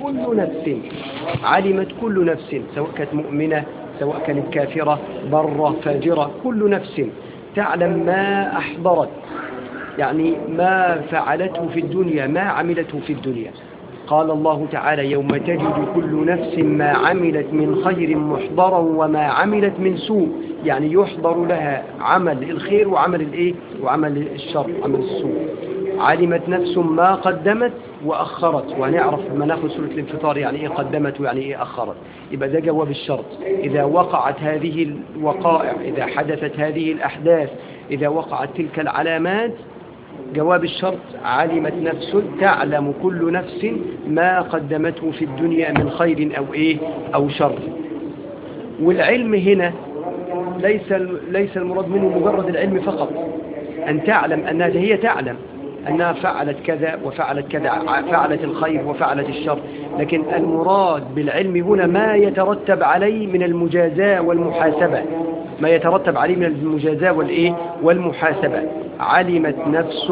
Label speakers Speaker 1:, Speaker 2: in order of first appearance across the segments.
Speaker 1: كل نفس علمت كل نفس سواء كانت مؤمنة سواء كانت كافرة برة فاجرة كل نفس تعلم ما أحضرت يعني ما فعلته في الدنيا ما عملته في الدنيا قال الله تعالى يوم تجد كل نفس ما عملت من خير محضرا وما عملت من سوء يعني يحضر لها عمل الخير وعمل الايه وعمل الشر عمل السوء علمت نفس ما قدمت وأخرت وهنعرف لما ناخذ سورة الانفطار يعني إيه قدمت ويعني إيه أخرت يبقى ده جواب الشرط إذا وقعت هذه الوقائع إذا حدثت هذه الأحداث إذا وقعت تلك العلامات جواب الشرط علمت نفس تعلم كل نفس ما قدمته في الدنيا من خير أو إيه أو شر والعلم هنا ليس ليس المراد منه مجرد العلم فقط أن تعلم أنها هي تعلم أنها فعلت كذا وفعلت كذا فعلت الخير وفعلت الشر لكن المراد بالعلم هنا ما يترتب عليه من المجازاة والمحاسبة ما يترتب عليه من المجازاة والإيه والمحاسبة علمت نفس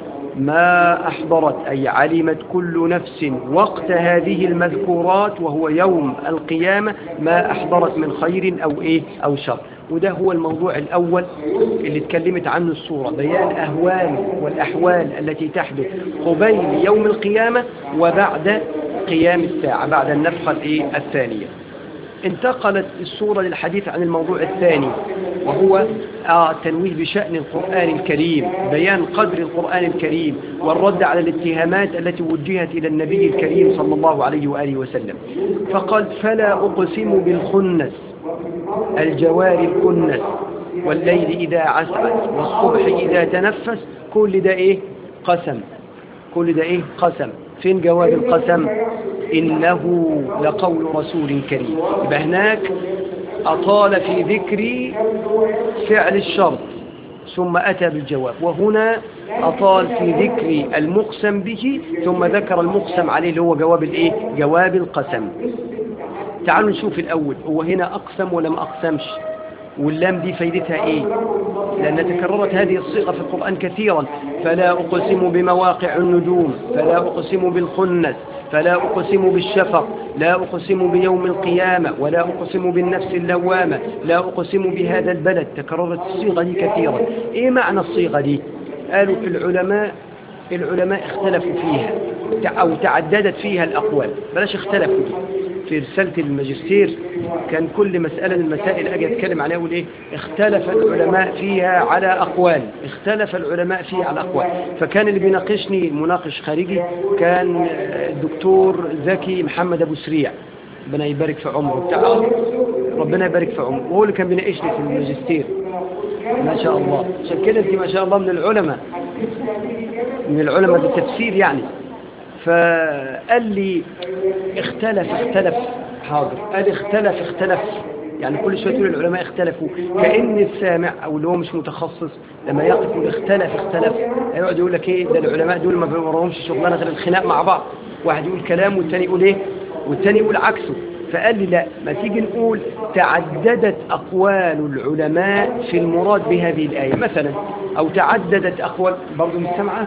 Speaker 1: ما أحضرت أي علمت كل نفس وقت هذه المذكورات وهو يوم القيامة ما أحضرت من خير أو إيه أو شر وده هو الموضوع الأول اللي اتكلمت عنه الصورة بيان أهوال والأحوال التي تحدث قبيل يوم القيامة وبعد قيام الساعة بعد النفخة الإيه الثانية انتقلت الصورة للحديث عن الموضوع الثاني وهو التنويه بشأن القرآن الكريم بيان قدر القرآن الكريم والرد على الاتهامات التي وجهت إلى النبي الكريم صلى الله عليه وآله وسلم فقال فلا أقسم بالخنس الجوار الكنس والليل إذا عسعس والصبح إذا تنفس كل ده إيه قسم كل ده إيه قسم فين جواب القسم إنه لقول رسول كريم يبقى هناك أطال في ذكر فعل الشرط ثم أتى بالجواب وهنا أطال في ذكر المقسم به ثم ذكر المقسم عليه اللي هو جواب الإيه؟ جواب القسم تعالوا نشوف الأول هو هنا أقسم ولا ما أقسمش واللام دي فايدتها ايه لأن تكررت هذه الصيغة في القرآن كثيرا فلا أقسم بمواقع النجوم فلا أقسم بالخنس فلا أقسم بالشفق لا أقسم بيوم القيامة ولا أقسم بالنفس اللوامة لا أقسم بهذا البلد تكررت الصيغة دي كثيرا إيه معنى الصيغة دي قالوا العلماء العلماء اختلفوا فيها أو تعددت فيها الأقوال بلاش اختلفوا دي في رسالة الماجستير كان كل مسألة من المسائل أجي أتكلم عليها أقول إيه اختلف العلماء فيها على أقوال اختلف العلماء فيها على أقوال فكان اللي بيناقشني مناقش خارجي كان الدكتور زكي محمد أبو سريع ربنا يبارك في عمره بتاع ربنا يبارك في عمره وهو اللي كان بيناقشني في الماجستير ما شاء الله عشان كده انت ما شاء الله من العلماء من العلماء بالتفسير يعني فقال لي اختلف اختلف حاضر قال اختلف اختلف يعني كل شويه يقول العلماء اختلفوا كأن السامع او اللي هو مش متخصص لما يقف يقول اختلف اختلف يقعد يقول لك ايه ده العلماء دول ما بيوراهمش شغلانه غير الخناق مع بعض واحد يقول كلام والتاني يقول ايه والتاني يقول عكسه فقال لي لا ما تيجي نقول تعددت أقوال العلماء في المراد بهذه الآية مثلا أو تعددت أقوال برضو مش سامعة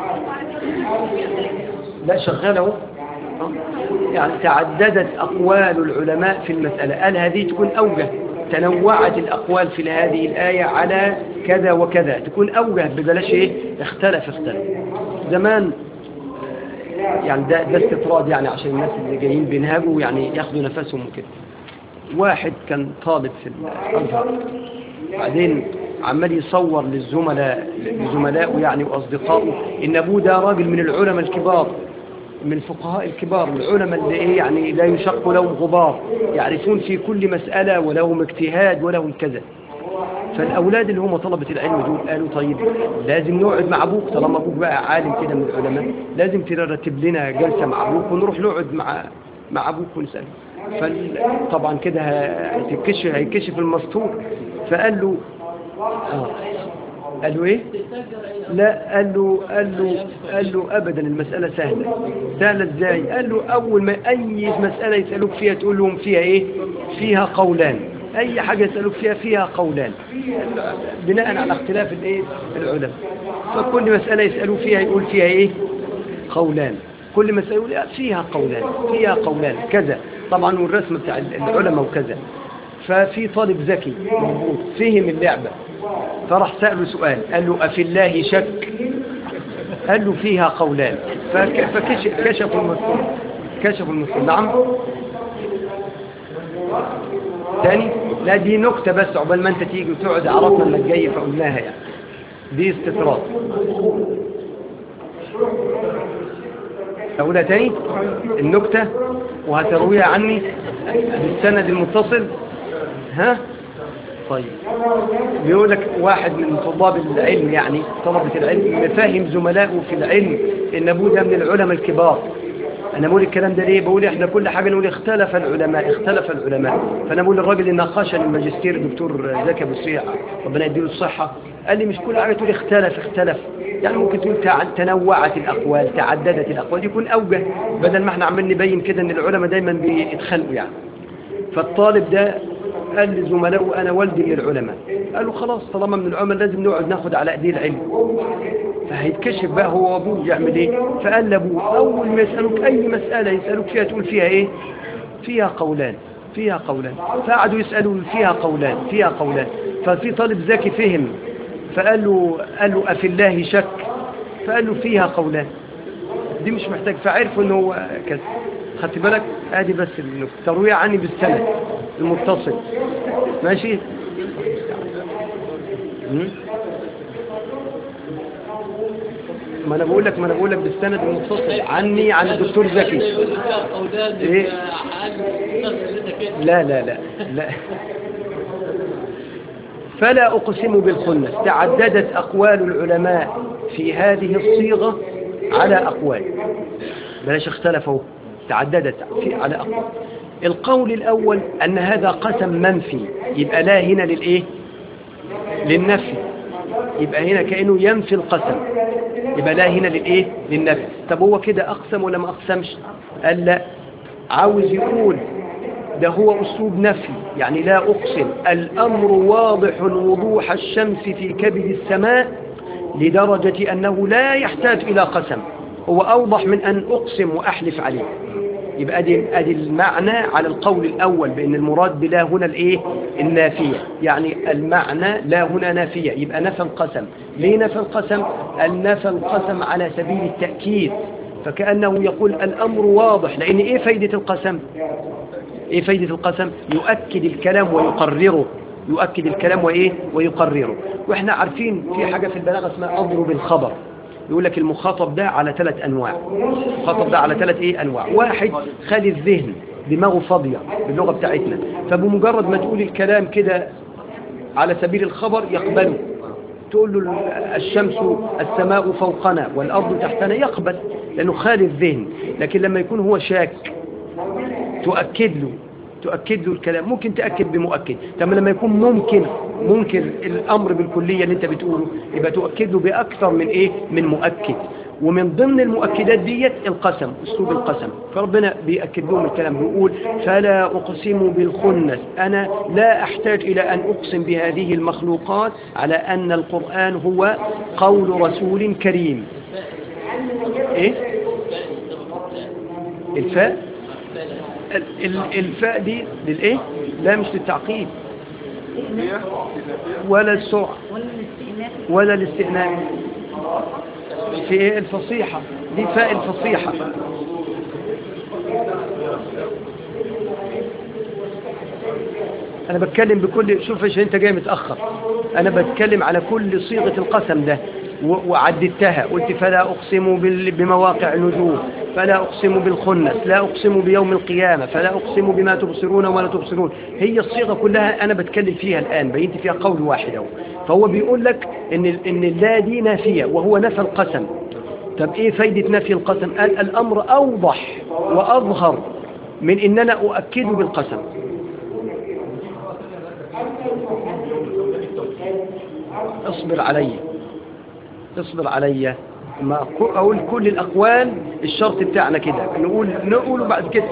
Speaker 1: لا شغاله يعني تعددت أقوال العلماء في المسألة قال هذه تكون أوجه تنوعت الأقوال في هذه الآية على كذا وكذا تكون أوجه ببلاش إيه اختلف اختلف زمان يعني ده, ده استطراد يعني عشان الناس اللي جايين بينهجوا يعني ياخدوا نفسهم وكده واحد كان طالب في الأزهر بعدين عمال يصور للزملاء لزملائه يعني وأصدقائه إن أبوه ده راجل من العلماء الكبار من الفقهاء الكبار العلماء اللي إيه يعني لا يشق لهم غبار يعرفون في كل مسألة ولهم اجتهاد ولهم كذا فالأولاد اللي هم طلبة العلم دول قالوا طيب لازم نقعد مع أبوك طالما أبوك بقى عالم كده من العلماء لازم ترتب لنا جلسة مع أبوك ونروح نقعد مع مع أبوك ونسأله فطبعا كده هيكشف هيكشف المستور فقال له آه قال له ايه لا قال له قال له قال له ابدا المسألة سهلة سهلة ازاي قال له اول ما اي مسألة يسألوك فيها تقول لهم فيها ايه فيها قولان اي حاجة يسألوك فيها فيها قولان بناء على اختلاف الايه العلماء فكل مسألة يسألوا فيها يقول فيها ايه قولان كل مسألة يقول فيها قولان فيها قولان كذا طبعا والرسم بتاع العلماء وكذا ففي طالب ذكي موجود فهم اللعبة فراح سأله سؤال قال له أفي الله شك قال له فيها قولان فكشفوا المسؤول كشفوا المسؤول نعم تاني لا دي نكتة بس عقبال ما انت تيجي وتقعد عرفنا انك جاي فقلناها يعني دي استطراد أقولها تاني النكتة وهترويها عني بالسند المتصل ها طيب بيقول لك واحد من طلاب العلم يعني طلبة العلم مفاهم زملائه في العلم ان ابوه ده من العلماء الكبار انا بقول الكلام ده ليه بقول احنا كل حاجة نقول اختلف العلماء اختلف العلماء فانا بقول للراجل اللي ناقشني الماجستير الدكتور زكي ابو سريع ربنا يديله الصحة قال لي مش كل حاجة تقول اختلف اختلف يعني ممكن تقول تنوعت الاقوال تعددت الاقوال يكون اوجه بدل ما احنا عمالين نبين كده ان العلماء دايما بيتخانقوا يعني فالطالب ده قال لزملائه أنا والدي من العلماء قالوا خلاص طالما من العلماء لازم نقعد ناخد على أيديه العلم فهيتكشف بقى هو وابوه يعمل ايه فقال لابوه أول ما يسألوك أي مسألة يسألوك فيها تقول فيها ايه فيها قولان فيها قولان فقعدوا يسألوا فيها قولان فيها قولان ففي طالب ذكي فهم فقال له قال له أفي الله شك فقال له فيها قولان دي مش محتاج فعرفوا ان هو كذا خدت بالك ادي بس الترويع عني بالسند المتصل ماشي ما انا بقول لك ما انا بقول لك بالسند المتصل عني عن الدكتور زكي ايه لا لا لا لا فلا أقسم بالخنس تعددت أقوال العلماء في هذه الصيغة على أقوال بلاش اختلفوا تعددت في على أقوال القول الأول أن هذا قسم منفي يبقى لا هنا للإيه للنفي يبقى هنا كأنه ينفي القسم يبقى لا هنا للإيه للنفي طب هو كده أقسم ولا ما أقسمش قال لا عاوز يقول ده هو أسلوب نفي يعني لا أقسم الأمر واضح وضوح الشمس في كبد السماء لدرجة أنه لا يحتاج إلى قسم هو أوضح من أن أقسم وأحلف عليه يبقى أدي, أدي المعنى على القول الأول بأن المراد بلا هنا الإيه النافية يعني المعنى لا هنا نافية يبقى نفى القسم ليه نفى القسم النفى القسم على سبيل التأكيد فكأنه يقول الأمر واضح لأن إيه فايدة القسم إيه فايدة القسم يؤكد الكلام ويقرره يؤكد الكلام وإيه ويقرره وإحنا عارفين في حاجة في البلاغة اسمها أضرب الخبر يقول لك المخاطب ده على ثلاث أنواع المخاطب ده على ثلاث إيه أنواع واحد خالي الذهن دماغه فاضية باللغة بتاعتنا فبمجرد ما تقول الكلام كده على سبيل الخبر يقبله تقول له الشمس السماء فوقنا والأرض تحتنا يقبل لأنه خالي الذهن لكن لما يكون هو شاك تؤكد له تؤكد له الكلام ممكن تأكد بمؤكد طب لما يكون ممكن ممكن الأمر بالكلية اللي انت بتقوله يبقى تؤكد له بأكثر من إيه من مؤكد ومن ضمن المؤكدات ديت القسم أسلوب القسم فربنا بيأكد لهم الكلام بيقول فلا أقسم بالخنس أنا لا أحتاج إلى أن أقسم بهذه المخلوقات على أن القرآن هو قول رسول كريم إيه الفاء الفاء دي للايه لا مش للتعقيد ولا السرعة ولا الاستئناف في ايه الفصيحة دي فاء الفصيحة انا بتكلم بكل شوف ايش انت جاي متأخر انا بتكلم على كل صيغة القسم ده وعددتها قلت فلا أقسم بمواقع النجوم فلا أقسم بالخنس لا أقسم بيوم القيامة فلا أقسم بما تبصرون وما لا تبصرون هي الصيغة كلها أنا بتكلم فيها الآن بينت فيها قول واحد أهو فهو بيقول لك إن, إن اللا دي نافية وهو نفى القسم طب إيه فايدة نفي القسم قال الأمر أوضح وأظهر من إن أنا أؤكد بالقسم اصبر علي اصبر علي ما اقول كل الاقوال الشرط بتاعنا كده نقول نقوله بعد كده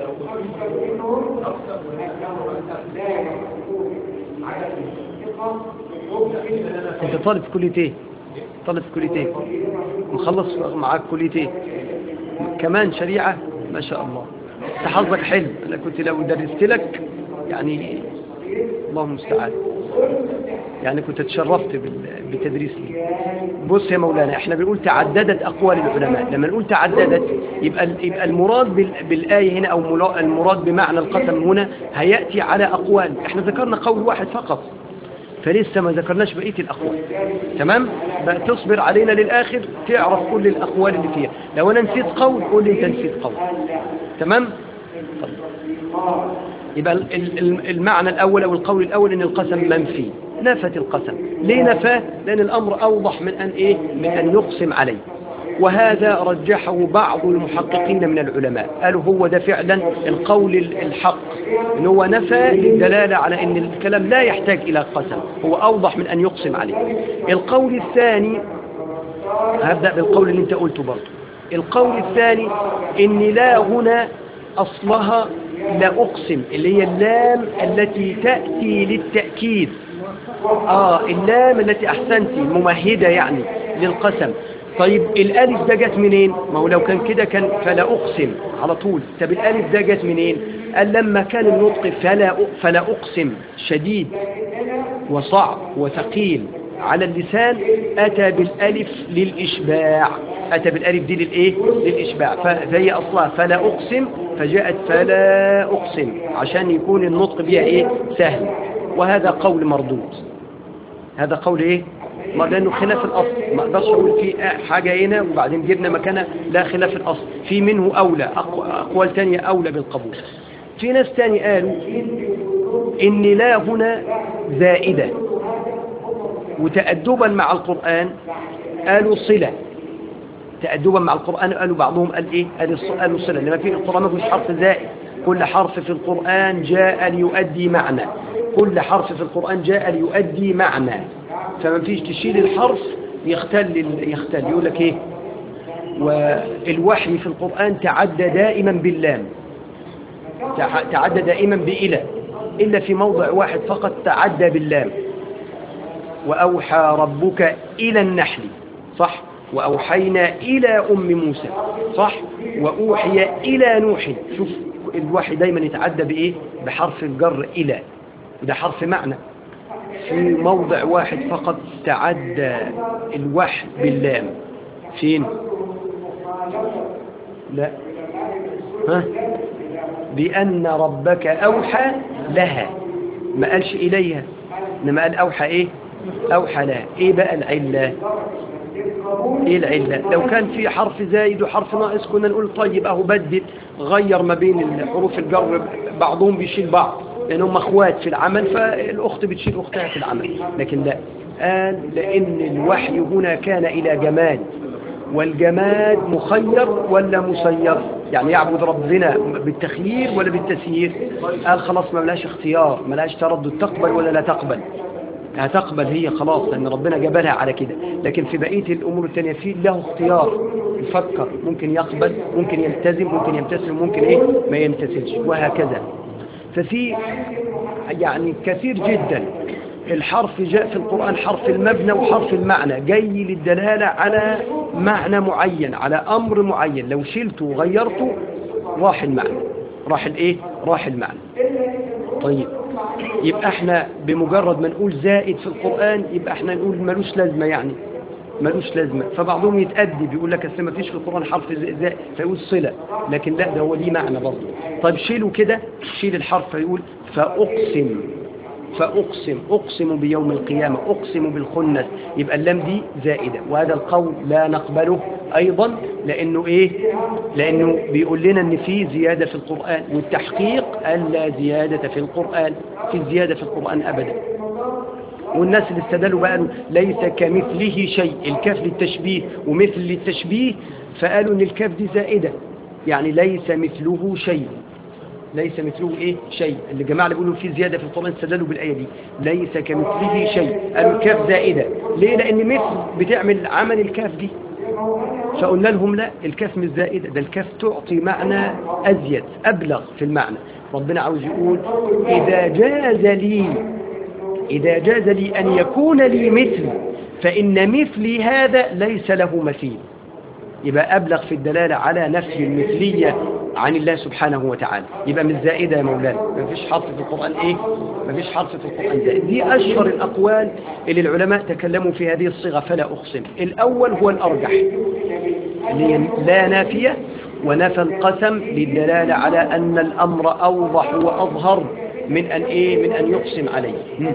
Speaker 1: انت طالب في كليه ايه طالب في كليه ايه مخلص معاك كليه ايه كمان شريعة ما شاء الله تحظك حلو أنا كنت لو درست لك يعني الله المستعان يعني كنت تشرفت بتدريس لي بص يا مولانا احنا بنقول تعددت أقوال العلماء لما نقول تعددت يبقى, يبقى المراد بالآية هنا أو المراد بمعنى القسم هنا هيأتي على أقوال احنا ذكرنا قول واحد فقط فلسه ما ذكرناش بقية الأقوال تمام بقى تصبر علينا للآخر تعرف كل الأقوال اللي فيها لو أنا نسيت قول قول لي أنت نسيت قول تمام طيب. يبقى المعنى الأول أو القول الأول إن القسم منفي نفت القسم ليه نفاه لأن الأمر أوضح من أن إيه من أن يقسم عليه وهذا رجحه بعض المحققين من العلماء قالوا هو ده فعلا القول الحق ان هو نفى للدلالة على ان الكلام لا يحتاج الى قسم هو اوضح من ان يقسم عليه القول الثاني هبدأ بالقول اللي انت قلته برضه القول الثاني ان لا هنا اصلها لا اقسم اللي هي اللام التي تأتي للتأكيد اه اللام التي احسنتي ممهدة يعني للقسم طيب الالف ده جت منين ما هو لو كان كده كان فلا اقسم على طول طب الالف ده جت منين قال لما كان النطق فلا فلا اقسم شديد وصعب وثقيل على اللسان اتى بالالف للاشباع اتى بالالف دي للايه للاشباع فهي اصلها فلا اقسم فجاءت فلا اقسم عشان يكون النطق بها ايه سهل وهذا قول مردود هذا قول ايه ما لانه خلاف الاصل ما اقدرش اقول في حاجه هنا وبعدين جبنا مكانها لا خلاف الاصل في منه اولى اقوال ثانيه اولى بالقبول في ناس ثاني قالوا ان لا هنا زائده وتأدبا مع القرآن قالوا صلة تأدبا مع القرآن قالوا بعضهم قال إيه قالوا صلة لما في القرآن ما فيش حرف زائد كل حرف في القرآن جاء ليؤدي معنى كل حرف في القرآن جاء ليؤدي معنى فما فيش تشيل الحرف يختل يختل يقول لك ايه والوحي في القرآن تعدى دائما باللام تعدى دائما بإلى إلا في موضع واحد فقط تعدى باللام وأوحى ربك إلى النحل صح وأوحينا إلى أم موسى صح وأوحي إلى نوح شوف الوحي دايما يتعدى بإيه بحرف الجر إلى وده حرف معنى في موضع واحد فقط تعدى الوحي باللام فين لا ها بأن ربك أوحى لها ما قالش إليها إنما قال أوحى إيه أوحى لها إيه بقى العلة إيه العلة لو كان في حرف زايد وحرف ناقص كنا نقول طيب أهو بدل غير ما بين حروف الجر بعضهم بيشيل بعض لأنهم أخوات في العمل فالأخت بتشيل أختها في العمل لكن لا قال لأن الوحي هنا كان إلى جماد والجماد مخير ولا مسير يعني يعبد ربنا بالتخيير ولا بالتسيير قال خلاص ما بلاش اختيار ما بلاش تردد تقبل ولا لا تقبل هتقبل هي خلاص لأن ربنا جبلها على كده لكن في بقية الأمور التانية في له اختيار يفكر ممكن يقبل ممكن يلتزم ممكن يمتثل ممكن ايه ما يمتثلش وهكذا ففي يعني كثير جدا الحرف جاء في القرآن حرف المبنى وحرف المعنى جاي للدلالة على معنى معين على أمر معين لو شلته وغيرته راح المعنى راح الايه راح المعنى طيب يبقى احنا بمجرد ما نقول زائد في القرآن يبقى احنا نقول ملوش لازمة يعني ملوش لازمة فبعضهم يتأدب يقول لك اصل ما فيش في القرآن حرف زائد فيقول صلة لكن لا ده هو ليه معنى برضه طيب شيله كده شيل الحرف فيقول فأقسم فأقسم أقسم بيوم القيامة أقسم بالخنس يبقى اللام دي زائدة وهذا القول لا نقبله أيضا لأنه إيه لأنه بيقول لنا أن في زيادة في القرآن والتحقيق أن لا زيادة في القرآن في زيادة في القرآن أبدا والناس اللي استدلوا بقى ليس كمثله شيء الكاف للتشبيه ومثل للتشبيه فقالوا ان الكاف دي زائدة يعني ليس مثله شيء ليس مثله ايه شيء اللي جماعة اللي بيقولوا في زيادة في القرآن استدلوا بالآية دي ليس كمثله شيء قالوا الكاف زائدة ليه لأن مثل بتعمل عمل الكاف دي فقلنا لهم لا الكاف مش زائدة ده الكاف تعطي معنى أزيد أبلغ في المعنى ربنا عاوز يقول إذا جاز لي إذا جاز لي أن يكون لي مثل فإن مثلي هذا ليس له مثيل يبقى أبلغ في الدلالة على نفي المثلية عن الله سبحانه وتعالى يبقى مش زائدة يا مولانا ما فيش حرف في القرآن إيه ما فيش حرف في القرآن زائد دي أشهر الأقوال اللي العلماء تكلموا في هذه الصيغة فلا أقسم الأول هو الأرجح اللي هي لا نافية ونفى القسم للدلالة على أن الأمر أوضح وأظهر من أن إيه من أن يقسم عليه هم.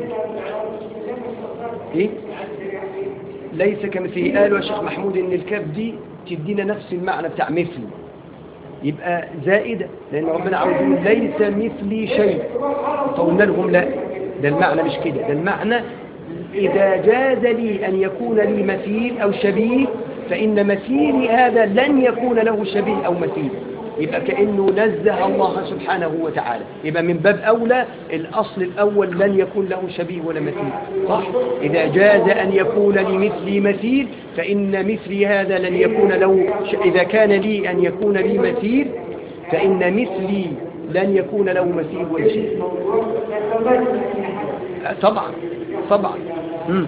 Speaker 1: إيه ليس كمثله قالوا يا شيخ محمود ان الكاف دي تدينا نفس المعنى بتاع مثل يبقى زائدة لأن ربنا عاوز يقول ليس مثلي شيء فقلنا لهم لا ده المعنى مش كده ده المعنى إذا جاز لي أن يكون لي مثيل أو شبيه فإن مثيلي هذا لن يكون له شبيه أو مثيل يبقى كأنه نزه الله سبحانه وتعالى يبقى من باب أولى الأصل الأول لن يكون له شبيه ولا مثيل صح؟ إذا جاز أن يكون لمثلي مثيل فإن مثلي هذا لن يكون له ش... إذا كان لي أن يكون لي مثيل فإن مثلي لن يكون له مثيل ولا شيء طبعا طبعا مم.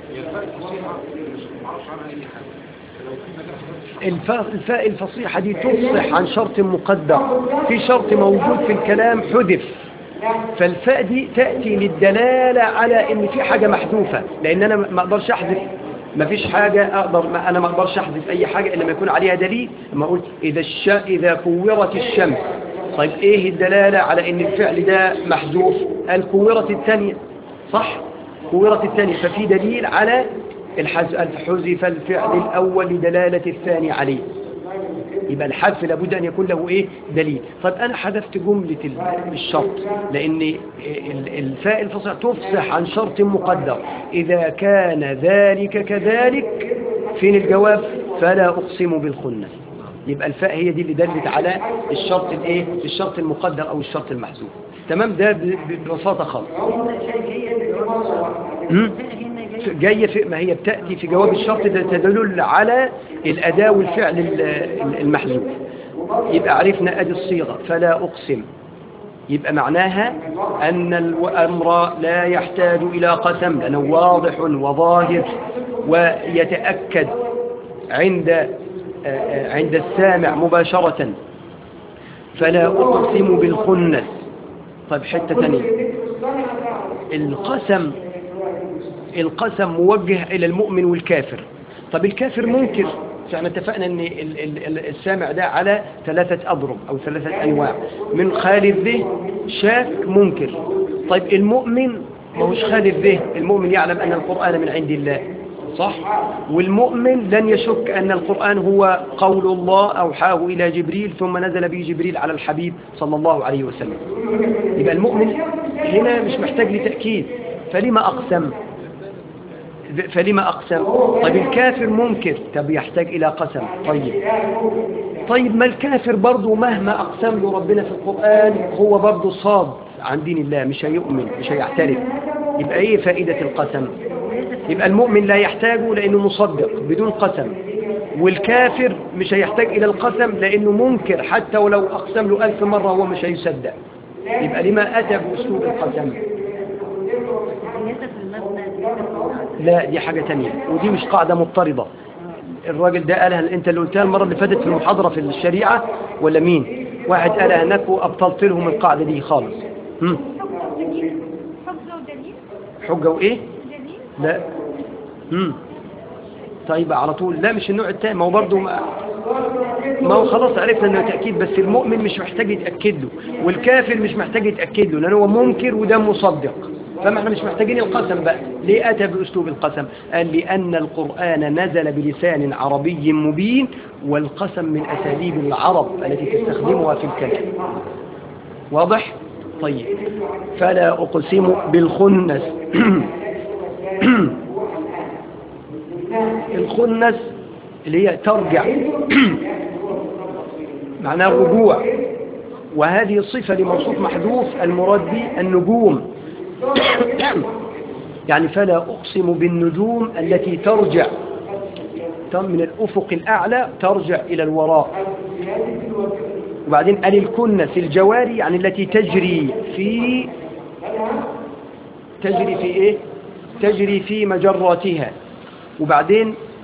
Speaker 1: الفاء الفاء الفصيحة دي تفصح عن شرط مقدر في شرط موجود في الكلام حذف فالفاء دي تأتي للدلالة على ان في حاجة محذوفة لان انا ما اقدرش احذف ما فيش حاجة اقدر ما انا ما اقدرش احذف اي حاجة الا ما يكون عليها دليل لما قلت اذا الش... اذا كورت الشمس طيب ايه الدلالة على ان الفعل ده محذوف قال كورت الثانية صح كورت الثانية ففي دليل على الحذف حذف الفعل الأول لدلالة الثاني عليه يبقى الحذف لابد أن يكون له إيه دليل طب أنا حذفت جملة الشرط لأن الفاء الفصيح تفصح عن شرط مقدر إذا كان ذلك كذلك فين الجواب فلا أقسم بالخنس يبقى الفاء هي دي اللي دلت على الشرط الايه الشرط المقدر او الشرط المحذوف تمام ده ببساطه خالص جاية في ما هي بتأتي في جواب الشرط ده تدل على الأداة والفعل المحذوف يبقى عرفنا أدي الصيغة فلا أقسم يبقى معناها أن الأمر لا يحتاج إلى قسم لأنه واضح وظاهر ويتأكد عند عند السامع مباشرة فلا أقسم بالخنس طيب حتة ثانية القسم القسم موجه إلى المؤمن والكافر طب الكافر منكر فاحنا اتفقنا ان السامع ده على ثلاثة أضرب أو ثلاثة أنواع من خالي الذهن شاك منكر طيب المؤمن ما هوش خالي الذهن المؤمن يعلم أن القرآن من عند الله صح والمؤمن لن يشك أن القرآن هو قول الله أوحاه إلى جبريل ثم نزل به جبريل على الحبيب صلى الله عليه وسلم يبقى المؤمن هنا مش محتاج لتأكيد فلما أقسم فلما أقسم طيب الكافر منكر طب يحتاج إلى قسم طيب طيب ما الكافر برضه مهما أقسم له ربنا في القرآن هو برضه صاد عن دين الله مش هيؤمن مش هيعترف يبقى ايه فائدة القسم يبقى المؤمن لا يحتاجه لأنه مصدق بدون قسم والكافر مش هيحتاج إلى القسم لأنه منكر حتى ولو أقسم له ألف مرة هو مش هيصدق يبقى لما أتى بأسلوب القسم لا دي حاجة تانية ودي مش قاعدة مضطردة الراجل ده قالها انت اللي قلتها المرة اللي فاتت في المحاضرة في الشريعة ولا مين واحد قالها هناك وابطلت لهم القاعدة دي خالص هم. حجة وايه لا هم. طيب على طول لا مش النوع التاني ما هو برضه ما, ما هو خلاص عرفنا انه تأكيد بس المؤمن مش محتاج يتأكد له والكافر مش محتاج يتأكد له لأنه هو منكر وده مصدق فما احنا مش محتاجين القسم بقى ليه أتى بأسلوب القسم قال لأن القرآن نزل بلسان عربي مبين والقسم من أساليب العرب التي تستخدمها في الكلام واضح؟ طيب فلا أقسم بالخنس الخنس اللي هي ترجع معناه رجوع وهذه الصفة لموصوف محذوف المراد به النجوم يعني فلا أقسم بالنجوم التي ترجع من الأفق الأعلى ترجع إلى الوراء وبعدين قال الكنس الجواري يعني التي تجري في تجري في إيه تجري في مجراتها وبعدين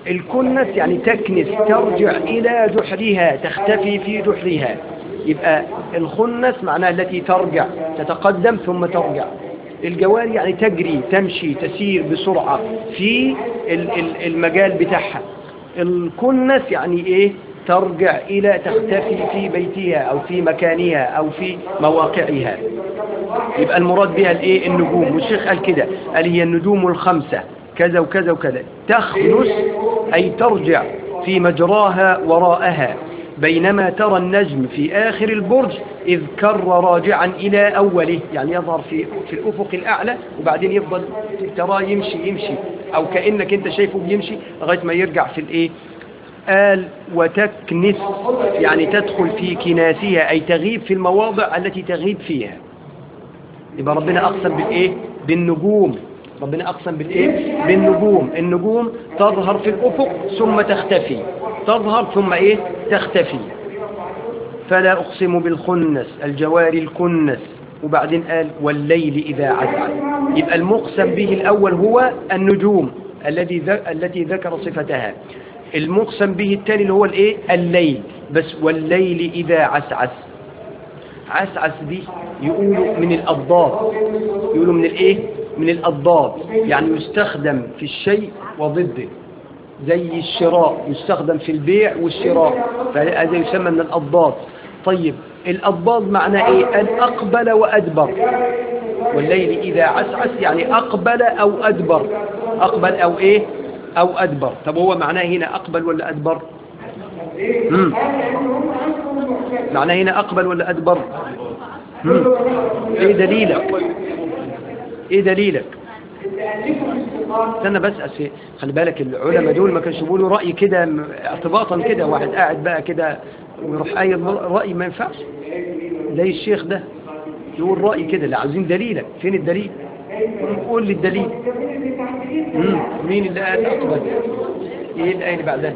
Speaker 1: الكنس يعني تكنس ترجع إلى جحرها تختفي في جحرها يبقى الخنس معناها التي ترجع تتقدم ثم ترجع الجواري يعني تجري تمشي تسير بسرعة في المجال بتاعها الكنس يعني ايه ترجع إلى تختفي في بيتها أو في مكانها أو في مواقعها يبقى المراد بها الايه النجوم والشيخ قال كده قال هي النجوم الخمسة كذا وكذا وكذا تخنس أي ترجع في مجراها وراءها بينما ترى النجم في آخر البرج إذ كر راجعا إلى أوله يعني يظهر في, في الأفق الأعلى وبعدين يفضل تراه يمشي يمشي أو كأنك أنت شايفه بيمشي لغاية ما يرجع في الإيه قال وتكنس يعني تدخل في كناسها أي تغيب في المواضع التي تغيب فيها يبقى ربنا أقسم بالإيه بالنجوم ربنا أقسم بالإيه بالنجوم النجوم تظهر في الأفق ثم تختفي تظهر ثم إيه تختفي فلا أقسم بالخنس الجوار الكنس وبعدين قال والليل إذا عسعس يبقى المقسم به الأول هو النجوم الذي التي ذكر صفتها المقسم به الثاني اللي هو الايه الليل بس والليل إذا عسعس عسعس دي يقولوا من الأضداد يقولوا من الايه من الأضداد يعني يستخدم في الشيء وضده زي الشراء يستخدم في البيع والشراء فهذا يسمى من الأضداد طيب الأضداد معناه ايه الأقبل وأدبر والليل إذا عسعس يعني أقبل أو أدبر أقبل أو إيه أو أدبر طب هو معناه هنا أقبل ولا أدبر مم. معناه هنا أقبل ولا أدبر مم. إيه دليلك إيه دليلك استنى بس أسي. خلي بالك العلماء دول ما كانش بيقولوا رأي كده اعتباطا كده واحد قاعد بقى كده ويروح قايل رأي ما ينفعش زي الشيخ ده يقول رأي كده لا عايزين دليلك فين الدليل قول لي الدليل مم. مين اللي قال أقبل ايه الآية اللي بعدها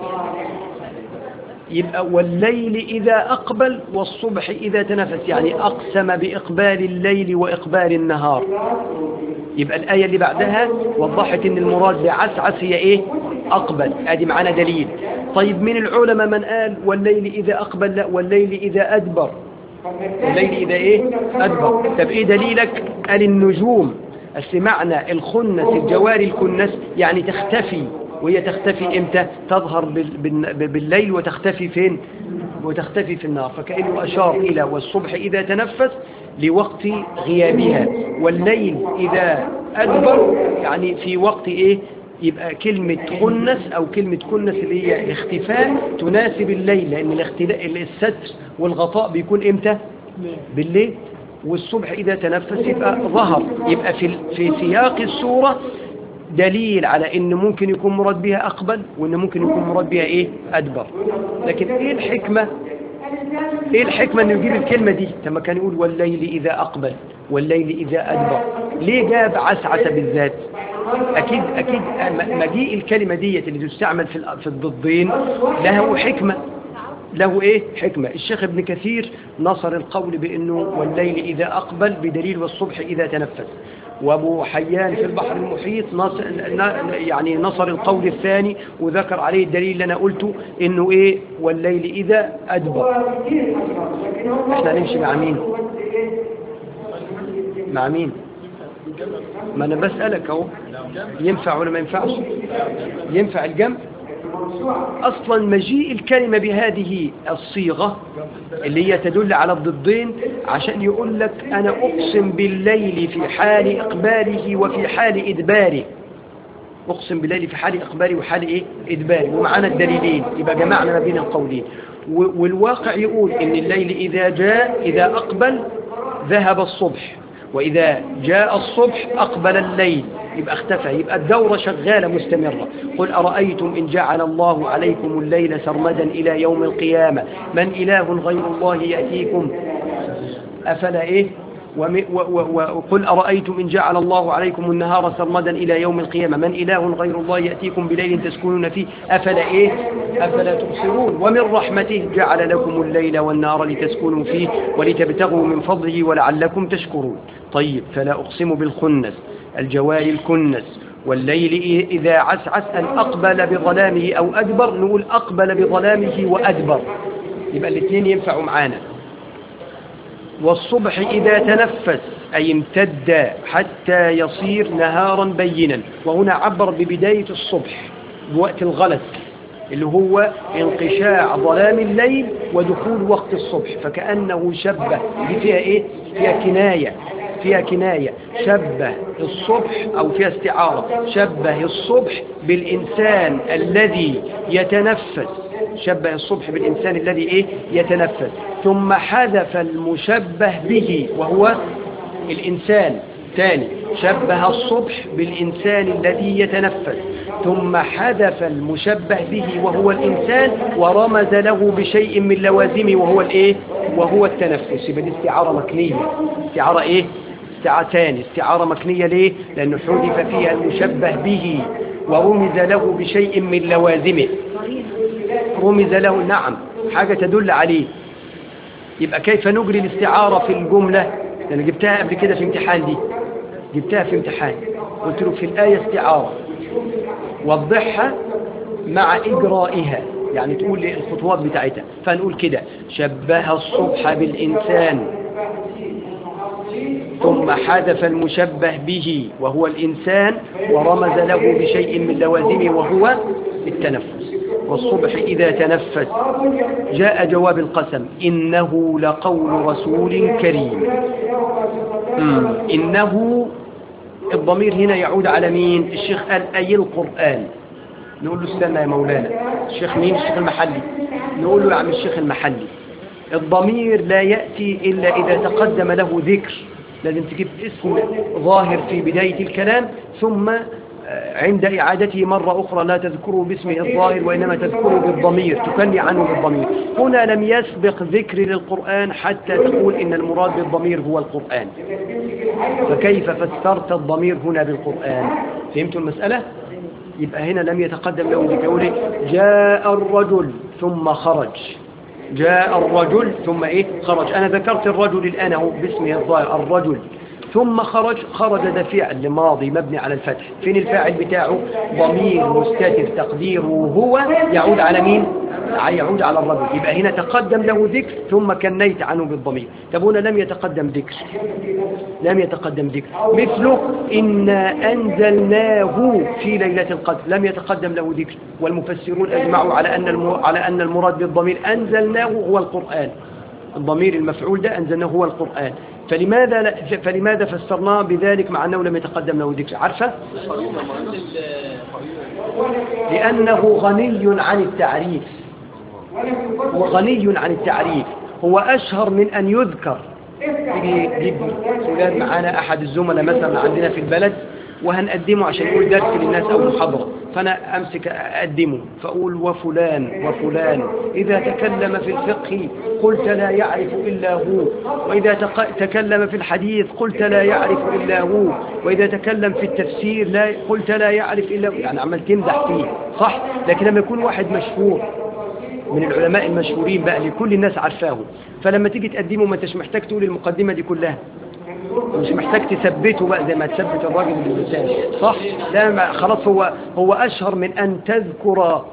Speaker 1: يبقى والليل إذا أقبل والصبح إذا تنفس يعني أقسم بإقبال الليل وإقبال النهار يبقى الآية اللي بعدها وضحت ان المراد بعسعس هي ايه أقبل ادي معانا دليل طيب من العلماء من قال والليل إذا أقبل لا والليل إذا أدبر الليل إذا إيه أدبر طب إيه دليلك قال النجوم أصل معنى الخنس الجواري الكنس يعني تختفي وهي تختفي إمتى تظهر بالليل وتختفي فين وتختفي في النار فكأنه أشار إلى والصبح إذا تنفس لوقت غيابها والليل إذا أدبر يعني في وقت إيه يبقى كلمة خنس أو كلمة كنس اللي هي الاختفاء تناسب الليل لأن الستر والغطاء بيكون إمتى بالليل والصبح إذا تنفس يبقى ظهر يبقى في, في سياق السورة دليل على ان ممكن يكون مراد بها اقبل وان ممكن يكون مراد بها ايه ادبر لكن ايه الحكمة ايه الحكمة انه يجيب الكلمة دي لما كان يقول والليل اذا اقبل والليل اذا ادبر ليه جاب عسعس بالذات اكيد اكيد مجيء الكلمة دي اللي تستعمل في في الضدين له حكمة له ايه حكمة الشيخ ابن كثير نصر القول بانه والليل اذا اقبل بدليل والصبح اذا تنفس وابو حيان في البحر المحيط نصر يعني نصر القول الثاني وذكر عليه الدليل اللي انا قلته انه ايه والليل اذا ادبر احنا نمشي مع مين مع مين ما انا بسألك اهو ينفع ولا ما ينفعش ينفع الجمع أصلا مجيء الكلمة بهذه الصيغة اللي هي تدل على الضدين عشان يقول لك أنا أقسم بالليل في حال إقباله وفي حال إدباره أقسم بالليل في حال إقباله وحال إيه؟ إدباره ومعنا الدليلين يبقى جمعنا ما بين القولين والواقع يقول إن الليل إذا جاء إذا أقبل ذهب الصبح وإذا جاء الصبح أقبل الليل يبقى اختفى يبقى الدورة شغالة مستمرة قل أرأيتم إن جعل الله عليكم الليل سرمدا إلى يوم القيامة من إله غير الله يأتيكم أفلا إيه وقل أرأيتم إن جعل الله عليكم النهار سرمدا إلى يوم القيامة من إله غير الله يأتيكم بليل تسكنون فيه أفلا إيه أفلا تبصرون ومن رحمته جعل لكم الليل والنار لتسكنوا فيه ولتبتغوا من فضله ولعلكم تشكرون طيب فلا أقسم بالخنس الجوار الكنس والليل إذا عسعس أن أقبل بظلامه أو أدبر نقول أقبل بظلامه وأدبر يبقى الاثنين ينفعوا معانا والصبح إذا تنفس أي امتد حتى يصير نهارا بينا وهنا عبر ببداية الصبح بوقت الغلس اللي هو انقشاع ظلام الليل ودخول وقت الصبح فكأنه شبه دي فيها ايه فيها كناية فيها كناية شبه الصبح أو فيها استعارة شبه الصبح بالإنسان الذي يتنفس شبه الصبح بالإنسان الذي إيه يتنفس ثم حذف المشبه به وهو الإنسان ثاني شبه الصبح بالإنسان الذي يتنفس ثم حذف المشبه به وهو الإنسان ورمز له بشيء من لوازمه وهو الإيه وهو التنفس يبقى دي استعارة مكنية استعارة إيه استعارة ثاني استعارة مكنية ليه لأنه حذف فيها المشبه به ورمز له بشيء من لوازمه رمز له نعم حاجة تدل عليه يبقى كيف نجري الاستعارة في الجملة أنا جبتها قبل كده في امتحان دي جبتها في امتحان قلت له في الآية استعارة وضحها مع إجرائها يعني تقول لي الخطوات بتاعتها فنقول كده شبه الصبح بالإنسان ثم حذف المشبه به وهو الإنسان ورمز له بشيء من لوازمه وهو التنفس والصبح إذا تنفس جاء جواب القسم إنه لقول رسول كريم مم. إنه الضمير هنا يعود على مين الشيخ قال أي القرآن نقول له استنى يا مولانا الشيخ مين الشيخ المحلي نقول له يا عم الشيخ المحلي الضمير لا يأتي إلا إذا تقدم له ذكر لازم تجيب اسم ظاهر في بداية الكلام ثم عند إعادته مرة أخرى لا تذكره باسمه الظاهر وإنما تذكره بالضمير تكني عنه بالضمير هنا لم يسبق ذكر للقرآن حتى تقول إن المراد بالضمير هو القرآن فكيف فسرت الضمير هنا بالقرآن فهمتوا المسألة؟ يبقى هنا لم يتقدم له ذكر يقول جاء الرجل ثم خرج جاء الرجل ثم إيه خرج أنا ذكرت الرجل الآن هو باسمه الظاهر الرجل ثم خرج خرج ده فعل ماضي مبني على الفتح فين الفاعل بتاعه ضمير مستتر تقديره هو يعود على مين يعود على الرجل يبقى هنا تقدم له ذكر ثم كنيت عنه بالضمير طب هنا لم يتقدم ذكر لم يتقدم ذكر مثله إنا أنزلناه في ليلة القدر لم يتقدم له ذكر والمفسرون أجمعوا على أن على أن المراد بالضمير أنزلناه هو القرآن الضمير المفعول ده أنزلناه هو القرآن فلماذا لا فلماذا فسرناه بذلك مع أنه لم يتقدم له ذكر عارفة لأنه غني عن التعريف وغني عن التعريف هو أشهر من أن يذكر يجي يجيب فلان معانا أحد الزملاء مثلا عندنا في البلد وهنقدمه عشان يقول درس للناس أو محاضرة فأنا أمسك أقدمه فأقول وفلان وفلان إذا تكلم في الفقه قلت لا يعرف إلا هو وإذا تكلم في الحديث قلت لا يعرف إلا هو وإذا تكلم في التفسير لا قلت لا يعرف إلا هو يعني عمال تمدح فيه صح لكن لما يكون واحد مشهور من العلماء المشهورين بقى لكل الناس عارفاه فلما تيجي تقدمه ما انتش محتاج تقول المقدمة دي كلها مش محتاج تثبته بقى زي ما تثبت الراجل باللسان صح لا ما خلاص هو هو أشهر من أن تذكر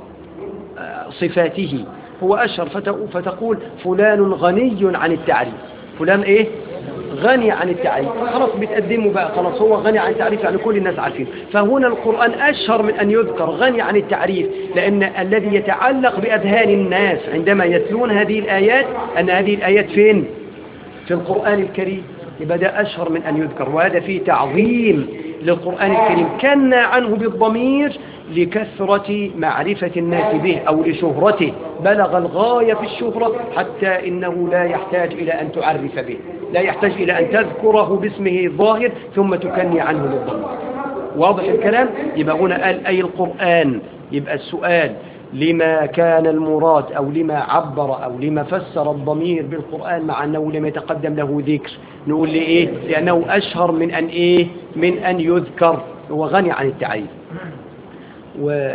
Speaker 1: صفاته هو أشهر فتقول فلان غني عن التعريف فلان إيه غني عن التعريف خلاص بتقدمه بقى خلاص هو غني عن التعريف يعني كل الناس عارفين فهنا القرآن أشهر من أن يذكر غني عن التعريف لأن الذي يتعلق بأذهان الناس عندما يتلون هذه الآيات أن هذه الآيات فين في القرآن الكريم يبقى ده أشهر من أن يذكر وهذا فيه تعظيم للقرآن الكريم كنا عنه بالضمير لكثرة معرفة الناس به أو لشهرته بلغ الغاية في الشهرة حتى إنه لا يحتاج إلى أن تعرف به لا يحتاج إلى أن تذكره باسمه الظاهر ثم تكني عنه بالضمير واضح الكلام يبقى هنا قال أي القرآن يبقى السؤال لما كان المراد أو لما عبر أو لما فسر الضمير بالقرآن مع أنه لم يتقدم له ذكر نقول لي إيه لأنه أشهر من أن إيه من أن يذكر هو غني عن التعريف و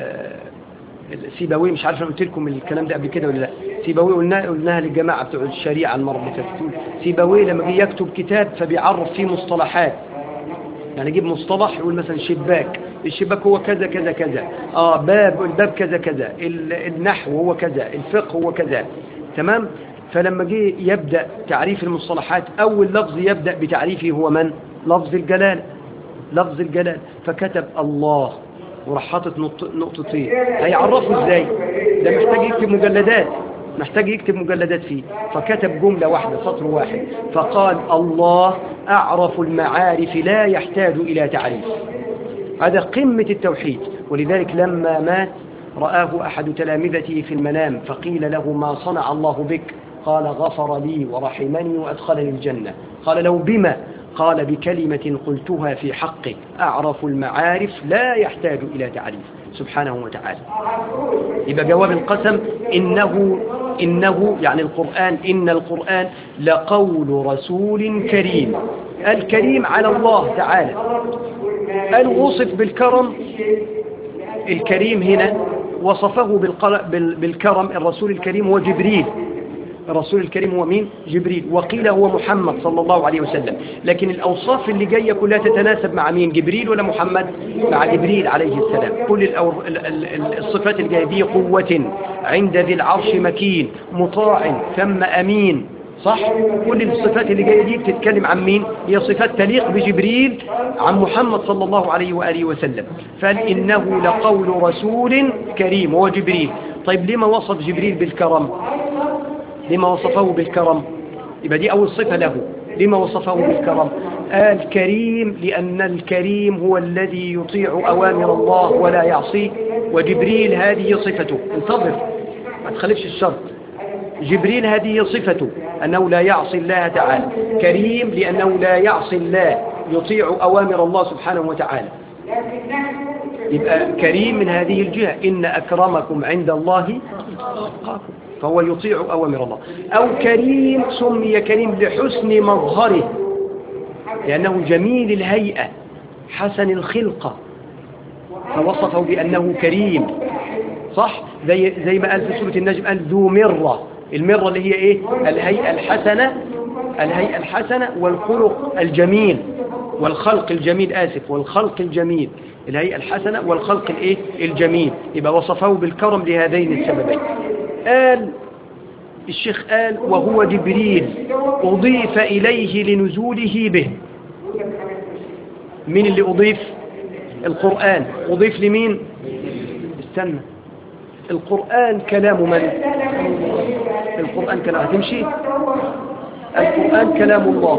Speaker 1: سيبوي مش عارف انا قلت لكم الكلام ده قبل كده ولا لا سيبوي قلنا قلناها للجماعه بتوع الشريعه المره اللي فاتت سيبوي لما جه يكتب كتاب فبيعرف فيه مصطلحات يعني يجيب مصطلح يقول مثلا شباك الشباك هو كذا كذا كذا اه باب الباب كذا كذا ال- النحو هو كذا الفقه هو كذا تمام فلما جه يبدأ تعريف المصطلحات أول لفظ يبدأ بتعريفه هو من لفظ الجلال لفظ الجلال فكتب الله وراح حاطط نقط- نقطتين هيعرفه ازاي ده محتاج يكتب مجلدات محتاج يكتب مجلدات فيه فكتب جملة واحدة سطر واحد فقال الله أعرف المعارف لا يحتاج إلى تعريف هذا قمة التوحيد ولذلك لما مات رآه أحد تلامذته في المنام فقيل له ما صنع الله بك قال غفر لي ورحمني وأدخلني الجنة قال له بما قال بكلمة قلتها في حقك أعرف المعارف لا يحتاج إلى تعريف سبحانه وتعالى يبقى جواب القسم إنه إنه يعني القرآن إن القرآن لقول رسول كريم الكريم على الله تعالى قال وصف بالكرم الكريم هنا وصفه بالقر- بال- بالكرم الرسول الكريم هو جبريل الرسول الكريم هو مين؟ جبريل وقيل هو محمد صلى الله عليه وسلم لكن الأوصاف اللي جاية كلها تتناسب مع مين؟ جبريل ولا محمد؟ مع جبريل عليه السلام كل الأور... ال- ال- ال- الصفات اللي جاية دي قوة عند ذي العرش مكين مطاع ثم أمين صح كل الصفات اللي جايه دي بتتكلم عن مين هي صفات تليق بجبريل عن محمد صلى الله عليه واله وسلم قال انه لقول رسول كريم هو جبريل طيب لما وصف جبريل بالكرم لما وصفه بالكرم يبقى دي اول صفه له لما وصفه بالكرم قال كريم لان الكريم هو الذي يطيع اوامر الله ولا يعصيه وجبريل هذه صفته انتظر ما تخالفش الشرط جبريل هذه صفته أنه لا يعصي الله تعالى كريم لأنه لا يعصي الله يطيع أوامر الله سبحانه وتعالى يبقى كريم من هذه الجهة إن أكرمكم عند الله أتقاكم فهو يطيع أوامر الله أو كريم سمي كريم لحسن مظهره لأنه جميل الهيئة حسن الخلقة فوصفه بأنه كريم صح زي زي ما قال في سورة النجم قال ذو مرة المرة اللي هي ايه الهيئة الحسنة الهيئة الحسنة والخلق الجميل والخلق الجميل آسف والخلق الجميل الهيئة الحسنة والخلق الايه الجميل يبقى وصفه بالكرم لهذين السببين قال الشيخ قال وهو جبريل أضيف إليه لنزوله به مين اللي أضيف القرآن أضيف لمين استنى القرآن كلام من القرآن كلام هتمشي القرآن كلام الله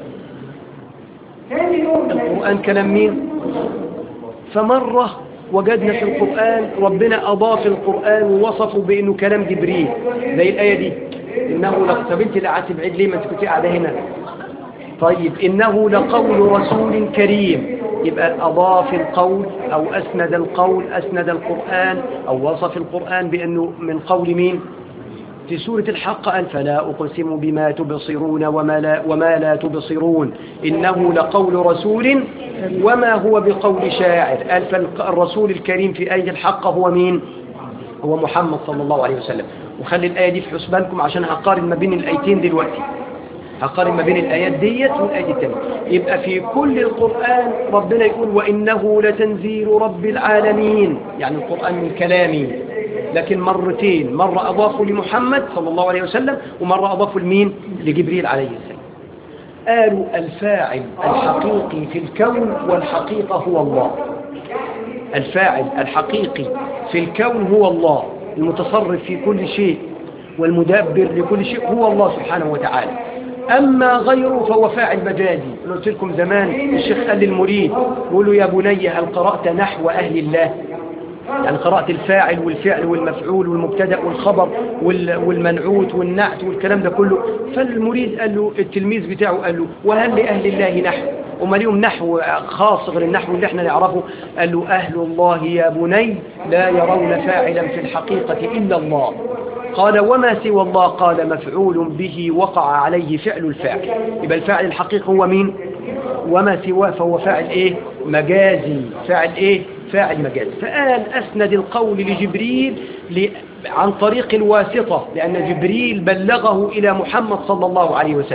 Speaker 1: القرآن كلام مين فمرة وجدنا في القرآن ربنا أضاف القرآن ووصفه بأنه كلام جبريل زي الآية دي إنه لق... طب انت اللي قعدت بعيد ليه ما انت كنت قاعدة هنا طيب إنه لقول رسول كريم يبقى أضاف القول أو أسند القول أسند القرآن أو وصف القرآن بأنه من قول مين في سورة الحق قال فلا أقسم بما تبصرون وما لا, وما لا تبصرون إنه لقول رسول وما هو بقول شاعر قال فالرسول الكريم في آية الحق هو مين هو محمد صلى الله عليه وسلم وخلي الآية دي في حسبانكم عشان هقارن ما بين الآيتين دلوقتي هقارن ما بين الآيات ديت والآية التانية يبقى في كل القرآن ربنا يقول وإنه لتنزيل رب العالمين يعني القرآن من كلامي لكن مرتين مرة أضافوا لمحمد صلى الله عليه وسلم ومرة أضافوا لمين لجبريل عليه السلام قالوا الفاعل الحقيقي في الكون والحقيقة هو الله الفاعل الحقيقي في الكون هو الله المتصرف في كل شيء والمدبر لكل شيء هو الله سبحانه وتعالى أما غيره فهو فاعل مجازي قلت لكم زمان الشيخ قال للمريد يقول له يا بني هل قرأت نحو أهل الله يعني قرأت الفاعل والفعل والمفعول والمبتدأ والخبر والمنعوت والنعت والكلام ده كله فالمريد قال له التلميذ بتاعه قال له وهل لأهل الله نحو وما ليهم نحو خاص غير النحو اللي احنا نعرفه قال له أهل الله يا بني لا يرون فاعلا في الحقيقة إلا الله قال وما سوى الله قال مفعول به وقع عليه فعل الفاعل يبقى الفاعل الحقيقي هو مين وما سواه فهو فاعل ايه مجازي فاعل ايه فاعل مجازي فقال أسند القول لجبريل ل... عن طريق الواسطة لأن جبريل بلغه إلى محمد صلى الله عليه وسلم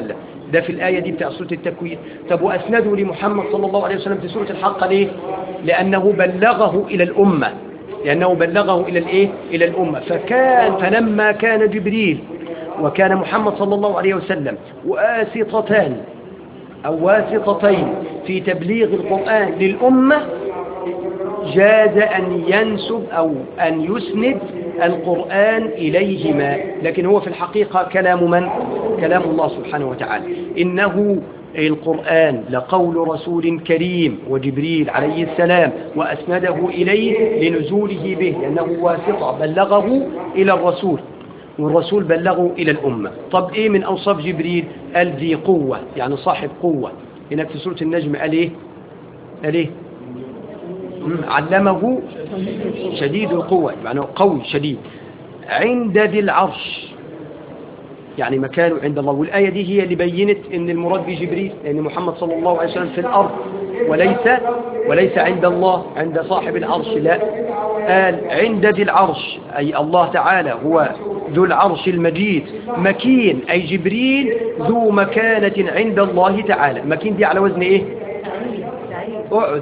Speaker 1: ده في الآية دي بتاع سورة التكوير طب وأسندوا لمحمد صلى الله عليه وسلم في سورة الحق ليه لأنه بلغه إلى الأمة لأنه بلغه إلى الإيه إلى الأمة فكان فلما كان جبريل وكان محمد صلى الله عليه وسلم واسطتان أو واسطتين في تبليغ القرآن للأمة جاز أن ينسب أو أن يسند القرآن إليهما لكن هو في الحقيقة كلام من؟ كلام الله سبحانه وتعالى إنه القرآن لقول رسول كريم وجبريل عليه السلام وأسنده إليه لنزوله به لأنه واسطة بلغه إلى الرسول والرسول بلغه إلى الأمة طب إيه من أوصاف جبريل قال ذي قوة يعني صاحب قوة هناك في سورة النجم قال إيه قال إيه مم، علمه شديد القوة يعني قوي شديد عند ذي العرش يعني مكانه عند الله والآية دي هي اللي بينت ان المراد بجبريل لأن محمد صلى الله عليه وسلم في الأرض وليس وليس عند الله عند صاحب العرش لا قال عند ذي العرش أي الله تعالى هو ذو العرش المجيد مكين أي جبريل ذو مكانة عند الله تعالى مكين دي على وزن إيه اقعد